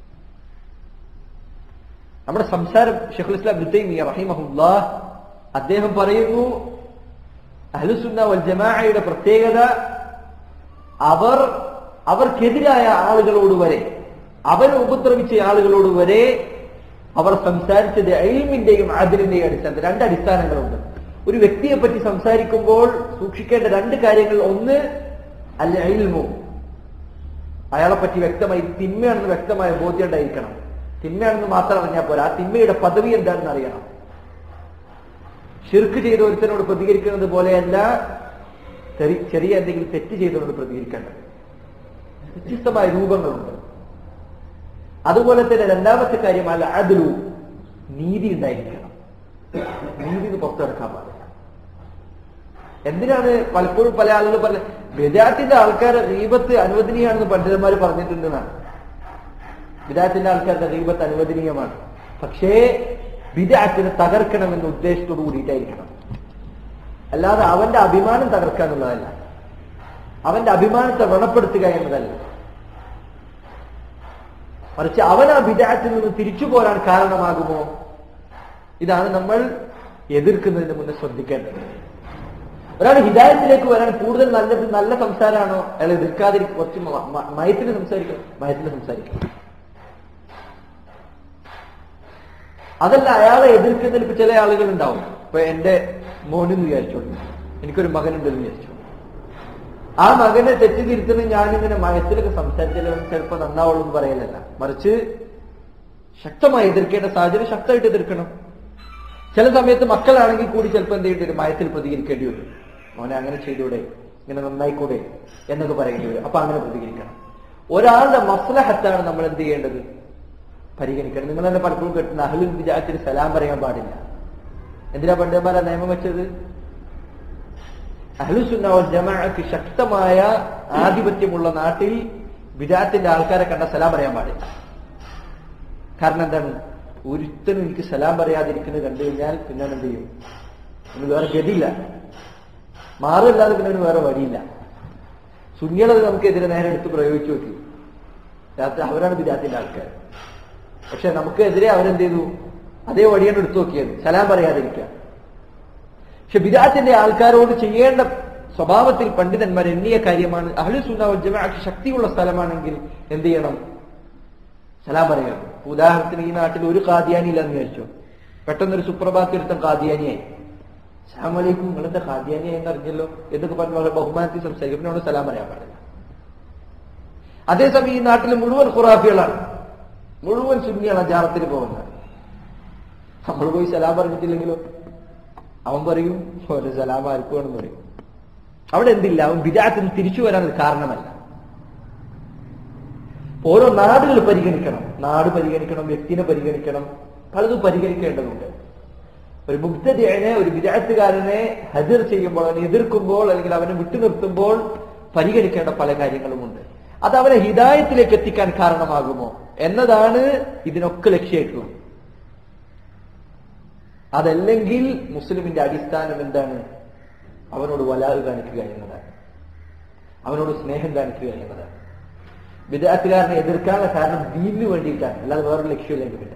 നമ്മുടെ സംസാരം ഷെഖുൽ ഇസ്ലാം ബുദ്ധൈമിയ റഹിമഹുല്ല അദ്ദേഹം പറയുന്നു അഹ്ലുസുന്ന വൽ ജമാഅയുടെ പ്രത്യേകത അവർ അവർക്കെതിരായ ആളുകളോട് വരെ അവരെ ഉപദ്രവിച്ച ആളുകളോട് വരെ അവർ സംസാരിച്ചത് എൽമിന്റെയും ആദിലിന്റെയും അടിസ്ഥാനത്തിൽ രണ്ട് അടിസ്ഥാനങ്ങളുണ്ട് ഒരു വ്യക്തിയെ പറ്റി സംസാരിക്കുമ്പോൾ സൂക്ഷിക്കേണ്ട രണ്ട് കാര്യങ്ങൾ ഒന്ന് അല്ല എൽമു അയാളെ പറ്റി വ്യക്തമായി തിന്മയാണെന്ന് വ്യക്തമായ ബോധ്യം ഉണ്ടായിരിക്കണം തിന്മയാണെന്ന് മാത്രം അറിഞ്ഞാൽ പോരാ ആ തിന്മയുടെ പദവി എന്താണെന്ന് അറിയണം ഷിർക്ക് ചെയ്ത ഒരുത്തനോട് പ്രതികരിക്കുന്നത് പോലെയല്ല ചെറി- ചെറിയ എന്തെങ്കിലും തെറ്റ് ചെയ്തവരോട് പ്രതികരിക്കേണ്ടത് വ്യത്യസ്തമായ രൂപങ്ങളുണ്ട് അതുപോലെ തന്നെ രണ്ടാമത്തെ കാര്യം അല്ല അതിലു നീതി ഉണ്ടായിരിക്കണം നീതി ഇത് പുറത്തെടുക്കാൻ പാടില്ല എന്തിനാണ് പലപ്പോഴും പല ആളുകൾ പറഞ്ഞ ബിദാത്തിന്റെ ആൾക്കാരെ റീബത്ത് അനുവദനീയാണെന്ന് പണ്ഡിതന്മാർ പറഞ്ഞിട്ടുണ്ടെന്നാണ് ബിദാത്തിന്റെ ആൾക്കാരുടെ റീബത്ത് അനുവദനീയമാണ് പക്ഷേ ബിദാത്തിനെ തകർക്കണമെന്ന ഉദ്ദേശത്തോടു കൂടിയിട്ടായിരിക്കണം അല്ലാതെ അവന്റെ അഭിമാനം തകർക്കുക എന്നുള്ളതല്ല അവന്റെ അഭിമാനത്തെ വ്രണപ്പെടുത്തുക എന്നതല്ല മറിച്ച് അവൻ ആ വിദാത്തിൽ നിന്ന് തിരിച്ചു പോരാൻ കാരണമാകുമോ ഇതാണ് നമ്മൾ എതിർക്കുന്നതിന് മുന്നേ ശ്രദ്ധിക്കേണ്ടത് ഒരാൾ ഹിദായത്തിലേക്ക് വരാൻ കൂടുതൽ നല്ലത് നല്ല സംസാരമാണോ അയാൾ എതിർക്കാതിരിക്കും കുറച്ച് മ- മ- മയത്തിൽ സംസാരിക്കണം മയത്തിൽ സംസാരിക്കണം അതല്ല അയാളെ എതിർക്കുന്നതിൽ ഇപ്പൊ ചില ആളുകൾ ഉണ്ടാവും ഇപ്പൊ എന്റെ മോനെന്ന് വിചാരിച്ചോളൂ എനിക്കൊരു മകനുണ്ടെന്ന് വിചാരിച്ചോളൂ ആ മകനെ തെറ്റ് തിരുത്തുന്ന ഞാനിങ്ങനെ മയത്തിലൊക്കെ സംസാരിച്ചാലും ചിലപ്പോൾ നന്നാവുള്ളൂ എന്ന് പറയലല്ല മറിച്ച് ശക്തമായി എതിർക്കേണ്ട സാഹചര്യം ശക്തമായിട്ട് എതിർക്കണം ചില സമയത്ത് മക്കളാണെങ്കിൽ കൂടി ചിലപ്പോൾ എന്ത് ചെയ്യേണ്ടി വരും മയത്തിൽ പ്രതികരിക്കേണ്ടി വരും മോനെ അങ്ങനെ ചെയ്തൂടെ ഇങ്ങനെ നന്നായിക്കൂടെ എന്നൊക്കെ പറയേണ്ടി വരും അപ്പൊ അങ്ങനെ പ്രതികരിക്കണം ഒരാളുടെ മസ്ലഹത്താണ് നമ്മൾ എന്ത് ചെയ്യേണ്ടത് പരിഗണിക്കണം നിങ്ങൾ തന്നെ പലപ്പോഴും കേട്ടുന്ന അഹ്ലുൽ വിചാരത്തിന് സലാം പറയാൻ പാടില്ല എന്തിനാ പണ്ഡിതന്മാരാ നിയമം വെച്ചത് അഹ്ലുസുന്ന വൽ ജമാഅക്ക് ശക്തമായ ആധിപത്യമുള്ള നാട്ടിൽ വിദാത്തിന്റെ ആൾക്കാരെ കണ്ട സലാം പറയാൻ പാടില്ല കാരണം എന്താണ് ഒരുത്തനും എനിക്ക് സലാം പറയാതിരിക്കുന്നത് കണ്ടു കഴിഞ്ഞാൽ പിന്നെ അവൻ എന്ത് ചെയ്യും അവന് വേറെ ഗതിയില്ല മാറില്ലാതെ പിന്നെ അവന് വേറെ വഴിയില്ല സുന്യളത് നമുക്കെതിരെ നേരെ എടുത്ത് പ്രയോഗിച്ചു നോക്കി രാത്രി അവരാണ് വിദാത്തിന്റെ ആൾക്കാർ പക്ഷെ നമുക്കെതിരെ അവരെന്ത് ചെയ്തു അതേ വഴിയാണ് എടുത്തു നോക്കിയത് സലാം പറയാതിരിക്കുക പക്ഷെ ബിദാത്തിന്റെ ആൾക്കാരോട് ചെയ്യേണ്ട സ്വഭാവത്തിൽ പണ്ഡിതന്മാർ എണ്ണിയ കാര്യമാണ് അഹ്ലുസുന്ന വൽ ജമാഅക്ക് ശക്തിയുള്ള സ്ഥലമാണെങ്കിൽ എന്ത് ചെയ്യണം സലാം പറയണം ഉദാഹരണത്തിന് ഈ നാട്ടിൽ ഒരു കാദിയാനി ഇല്ലെന്ന് വിചാരിച്ചു പെട്ടെന്നൊരു സുപ്രഭാത ഒരുത്തം കാദിയാനിയായി സലാം അലൈക്കും നിങ്ങളെന്താ കാദിയാനിയായി എന്ന് അറിഞ്ഞല്ലോ എന്നൊക്കെ പറഞ്ഞ് വളരെ ബഹുമാനത്തിൽ സംസാരിക്കും പിന്നെ അവിടെ സലാം പറയാൻ പാടില്ല അതേസമയം ഈ നാട്ടിൽ മുഴുവൻ ഖുറാഫികളാണ് മുഴുവൻ സുന്നിയാണ് ജാറത്തിന് പോകുന്നത് നമ്മൾ പോയി സലാം പറഞ്ഞിട്ടില്ലെങ്കിലോ അവൻ പറയും ഒരു സലാം ആർക്കും വേണമെന്ന് പറയും അവിടെ എന്തില്ല അവൻ വിരാത്തിന് തിരിച്ചു വരാൻ ഒരു കാരണമല്ല ഓരോ നാടുകൾ പരിഗണിക്കണം നാട് പരിഗണിക്കണം വ്യക്തിനെ പരിഗണിക്കണം പലതും പരിഗണിക്കേണ്ടതുണ്ട് ഒരു മുക്തതയെ ഒരു വിരാട്ടുകാരനെ ഹജർ ചെയ്യുമ്പോൾ അവനെ എതിർക്കുമ്പോൾ അല്ലെങ്കിൽ അവനെ വിട്ടുനിർത്തുമ്പോൾ പരിഗണിക്കേണ്ട പല കാര്യങ്ങളുമുണ്ട് അത് അവനെ ഹിദായത്തിലേക്ക് എത്തിക്കാൻ കാരണമാകുമോ എന്നതാണ് ഇതിനൊക്കെ ലക്ഷ്യമായിട്ടുള്ളത് അതല്ലെങ്കിൽ മുസ്ലിമിന്റെ അടിസ്ഥാനം എന്താണ് അവനോട് വലാവ് കാണിക്കുക എന്നതാണ് അവനോട് സ്നേഹം കാണിക്കുക എന്നതാണ് വിദ്യാർത്ഥികാരനെ എതിർക്കാനുള്ള കാരണം ദീനിന് വേണ്ടിയിട്ടാണ് അല്ലാതെ വേറൊരു ലക്ഷ്യമില്ലെങ്കിൽ പിന്നെ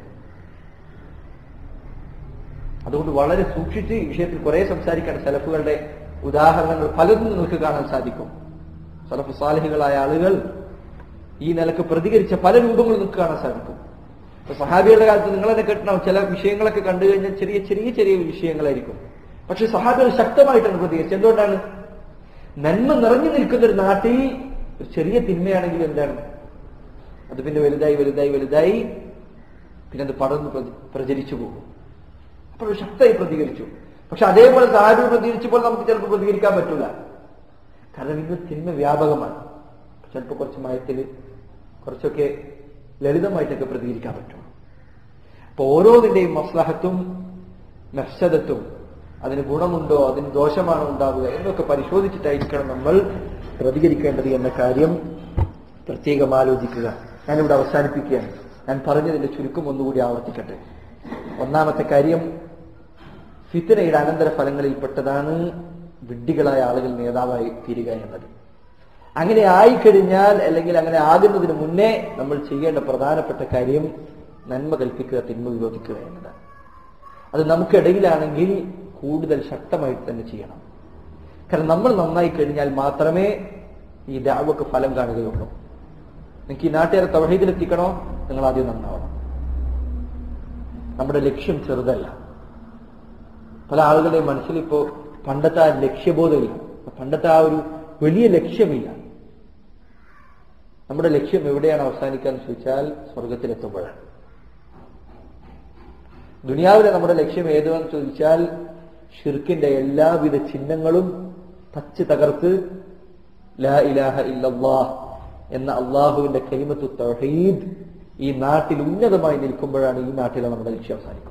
അതുകൊണ്ട് വളരെ സൂക്ഷിച്ച് ഈ വിഷയത്തിൽ കുറെ സംസാരിക്കാൻ സലഫുകളുടെ ഉദാഹരണങ്ങൾ പലതും നിങ്ങൾക്ക് കാണാൻ സാധിക്കും സലഫ് സാലിഹികളായ ആളുകൾ ഈ നിലക്ക് പ്രതികരിച്ച പല രൂപങ്ങളും നിങ്ങൾക്ക് കാണാൻ സാധിക്കും ഇപ്പൊ സഹാബിയുടെ കാലത്ത് നിങ്ങൾ തന്നെ കേട്ടണം ചില വിഷയങ്ങളൊക്കെ കണ്ടു കഴിഞ്ഞാൽ ചെറിയ ചെറിയ ചെറിയ വിഷയങ്ങളായിരിക്കും പക്ഷെ സഹാബികൾ ശക്തമായിട്ടാണ് പ്രതികരിച്ചത് എന്തുകൊണ്ടാണ് നന്മ നിറഞ്ഞു നിൽക്കുന്ന ഒരു നാട്ടിൽ ഒരു ചെറിയ തിന്മയാണെങ്കിൽ എന്താണ് അത് പിന്നെ വലുതായി വലുതായി വലുതായി പിന്നെ അത് പടർന്ന് പ്രച- പ്രചരിച്ചു പോകും അപ്പോൾ ശക്തമായി പ്രതികരിച്ചു പക്ഷെ അതേപോലെ സഹാബി പ്രതികരിച്ചപ്പോൾ നമുക്ക് ചിലപ്പോൾ പ്രതികരിക്കാൻ പറ്റൂല കാരണം ഇന്ന് തിന്മ വ്യാപകമാണ് ചിലപ്പോൾ കുറച്ച് മയത്തിൽ കുറച്ചൊക്കെ ലളിതമായിട്ടൊക്കെ പ്രതികരിക്കാൻ പറ്റും അപ്പൊ ഓരോന്നിന്റെയും മസ്ലഹത്തും നഷ്ടതത്വം അതിന് ഗുണമുണ്ടോ അതിന് ദോഷമാണോ ഉണ്ടാവുക എന്നൊക്കെ പരിശോധിച്ചിട്ടായിരിക്കണം നമ്മൾ പ്രതികരിക്കേണ്ടത് എന്ന കാര്യം പ്രത്യേകം ആലോചിക്കുക ഞാനിവിടെ അവസാനിപ്പിക്കുകയാണ് ഞാൻ പറഞ്ഞതിന്റെ ചുരുക്കം ഒന്നുകൂടി ആവർത്തിക്കട്ടെ ഒന്നാമത്തെ കാര്യം ഫിത്തനയുടെ അനന്തര ഫലങ്ങളിൽപ്പെട്ടതാണ് വിഡ്ഢികളായ ആളുകൾ നേതാവായി തീരുക എന്നത് അങ്ങനെ ആയിക്കഴിഞ്ഞാൽ അല്ലെങ്കിൽ അങ്ങനെ ആകുന്നതിന് മുന്നേ നമ്മൾ ചെയ്യേണ്ട പ്രധാനപ്പെട്ട കാര്യം നന്മ കൽപ്പിക്കുക തിന്മ വിരോധിക്കുക എന്നതാണ് അത് നമുക്കിടയിലാണെങ്കിൽ കൂടുതൽ ശക്തമായിട്ട് തന്നെ ചെയ്യണം കാരണം നമ്മൾ നന്നായി കഴിഞ്ഞാൽ മാത്രമേ ഈ ദാവക്ക് ഫലം കാണുകയുള്ളൂ നിങ്ങൾക്ക് ഈ നാട്ടുകാരെ തവഹീദിലെത്തിക്കണോ നിങ്ങൾ ആദ്യം നന്നാവണം നമ്മുടെ ലക്ഷ്യം ചെറുതല്ല പല ആളുകളുടെയും മനസ്സിൽ ഇപ്പോ പണ്ടത്തെ ആ ലക്ഷ്യബോധമില്ല പണ്ടത്തെ ആ ഒരു വലിയ ലക്ഷ്യമില്ല നമ്മുടെ ലക്ഷ്യം എവിടെയാണ് അവസാനിക്കുക എന്ന് ചോദിച്ചാൽ സ്വർഗത്തിലെത്തുമ്പോഴാണ് ദുനിയാവിലെ നമ്മുടെ ലക്ഷ്യം ഏതെന്ന് ചോദിച്ചാൽ ഷിർക്കിന്റെ എല്ലാവിധ ചിഹ്നങ്ങളും തച്ച് തകർത്ത് ലാ ഇലാഹ ഇല്ലല്ലാഹ് എന്ന അള്ളാഹുവിന്റെ കലിമത്തു തൗഹീദ് ഈ നാട്ടിൽ ഉന്നതമായി നിൽക്കുമ്പോഴാണ് ഈ നാട്ടിലെ നമ്മുടെ ലക്ഷ്യം അവസാനിക്കുക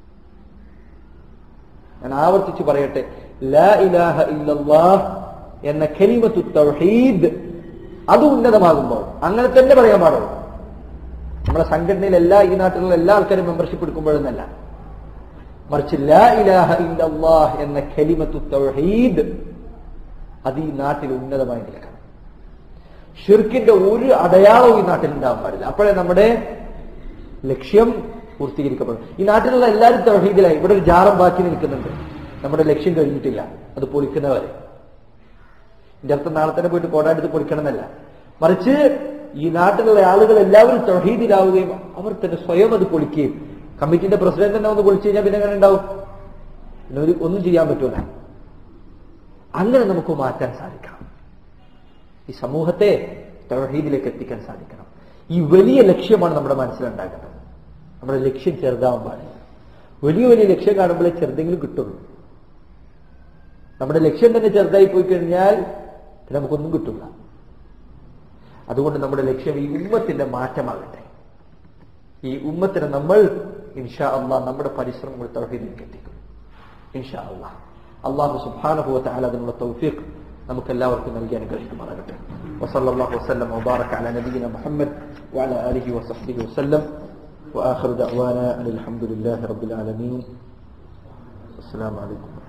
ഞാൻ ആവർത്തിച്ച് പറയട്ടെ ലാ ഇലാഹ ഇല്ലല്ലാഹ് എന്ന കലിമത്തു തൗഹീദ് അത് ഉന്നതമാകുമ്പോൾ അങ്ങനെ തന്നെ പറയാൻ പാടുള്ളൂ നമ്മുടെ സംഘടനയിൽ എല്ലാ ഈ നാട്ടിലുള്ള എല്ലാ ആൾക്കാരും മെമ്പർഷിപ്പ് എടുക്കുമ്പോഴെന്നല്ല മറിച്ച് ലാ ഇലാഹ ഇല്ലല്ലാഹ് എന്ന കലിമത്തു തൗഹീദ് അത് ഈ നാട്ടിൽ ഉന്നതമായി നിൽക്കണം ഷിർക്കിന്റെ ഒരു അടയാളവും ഈ നാട്ടിൽ ഉണ്ടാവാൻ പാടില്ല അപ്പോഴേ നമ്മുടെ ലക്ഷ്യം പൂർത്തീകരിക്കപ്പെടും ഈ നാട്ടിലുള്ള എല്ലാവരും തൗഹീദിലായി ഇവിടെ ഒരു ജാറം ബാക്കി നിൽക്കുന്നുണ്ട് നമ്മുടെ ലക്ഷ്യം കഴിഞ്ഞിട്ടില്ല അത് പൊളിക്കുന്നവരെ എന്റെ അർത്ഥം നാളെ തന്നെ പോയിട്ട് കോടാടുത്ത് പൊളിക്കണം എന്നല്ല മറിച്ച് ഈ നാട്ടിലുള്ള ആളുകൾ എല്ലാവരും തൗഹീദിലാവുകയും അവർ തന്നെ സ്വയം അത് പൊളിക്കുകയും കമ്മിറ്റിന്റെ പ്രസിഡന്റ് തന്നെ ഒന്ന് പൊളിച്ചു കഴിഞ്ഞാൽ പിന്നെ എങ്ങനെ ഉണ്ടാവും പിന്നെ ഒരു ഒന്നും ചെയ്യാൻ പറ്റൂല അങ്ങനെ നമുക്ക് മാറ്റാൻ സാധിക്കണം ഈ സമൂഹത്തെ തൗഹീദിലേക്ക് എത്തിക്കാൻ സാധിക്കണം ഈ വലിയ ലക്ഷ്യമാണ് നമ്മുടെ മനസ്സിലുണ്ടാകുന്നത് നമ്മുടെ ലക്ഷ്യം ചെറുതാവാൻ പാടില്ല വലിയ വലിയ ലക്ഷ്യം കാണുമ്പോഴേ ചെറുതെങ്കിലും കിട്ടുള്ളൂ നമ്മുടെ ലക്ഷ്യം തന്നെ ചെറുതായി പോയി കഴിഞ്ഞാൽ പിന്നെ നമുക്കൊന്നും കിട്ടില്ല അതുകൊണ്ട് നമ്മുടെ ലക്ഷ്യം ഈ ഉമ്മത്തിന്റെ മാറ്റമാകട്ടെ ഈ ഉമ്മത്തിനെ നമ്മൾ ഇൻഷാ അള്ളാഹ് നമ്മുടെ പരിശ്രമങ്ങൾ തൗഹീദിലേക്ക് എത്തിക്കും ഇൻഷാ അള്ളാഹ് അള്ളാഹു സുബ്ഹാനഹു തആല അതിനുള്ള തൗഫീഖ് നമുക്ക് എല്ലാവർക്കും നൽകി അനുഗ്രഹിക്കുമാറാകട്ടെ وصلى الله وسلم وبارك على نبينا محمد وعلى آله وصحبه وسلم وآخر دعوانا أن الحمد لله رب العالمين السلام عليكم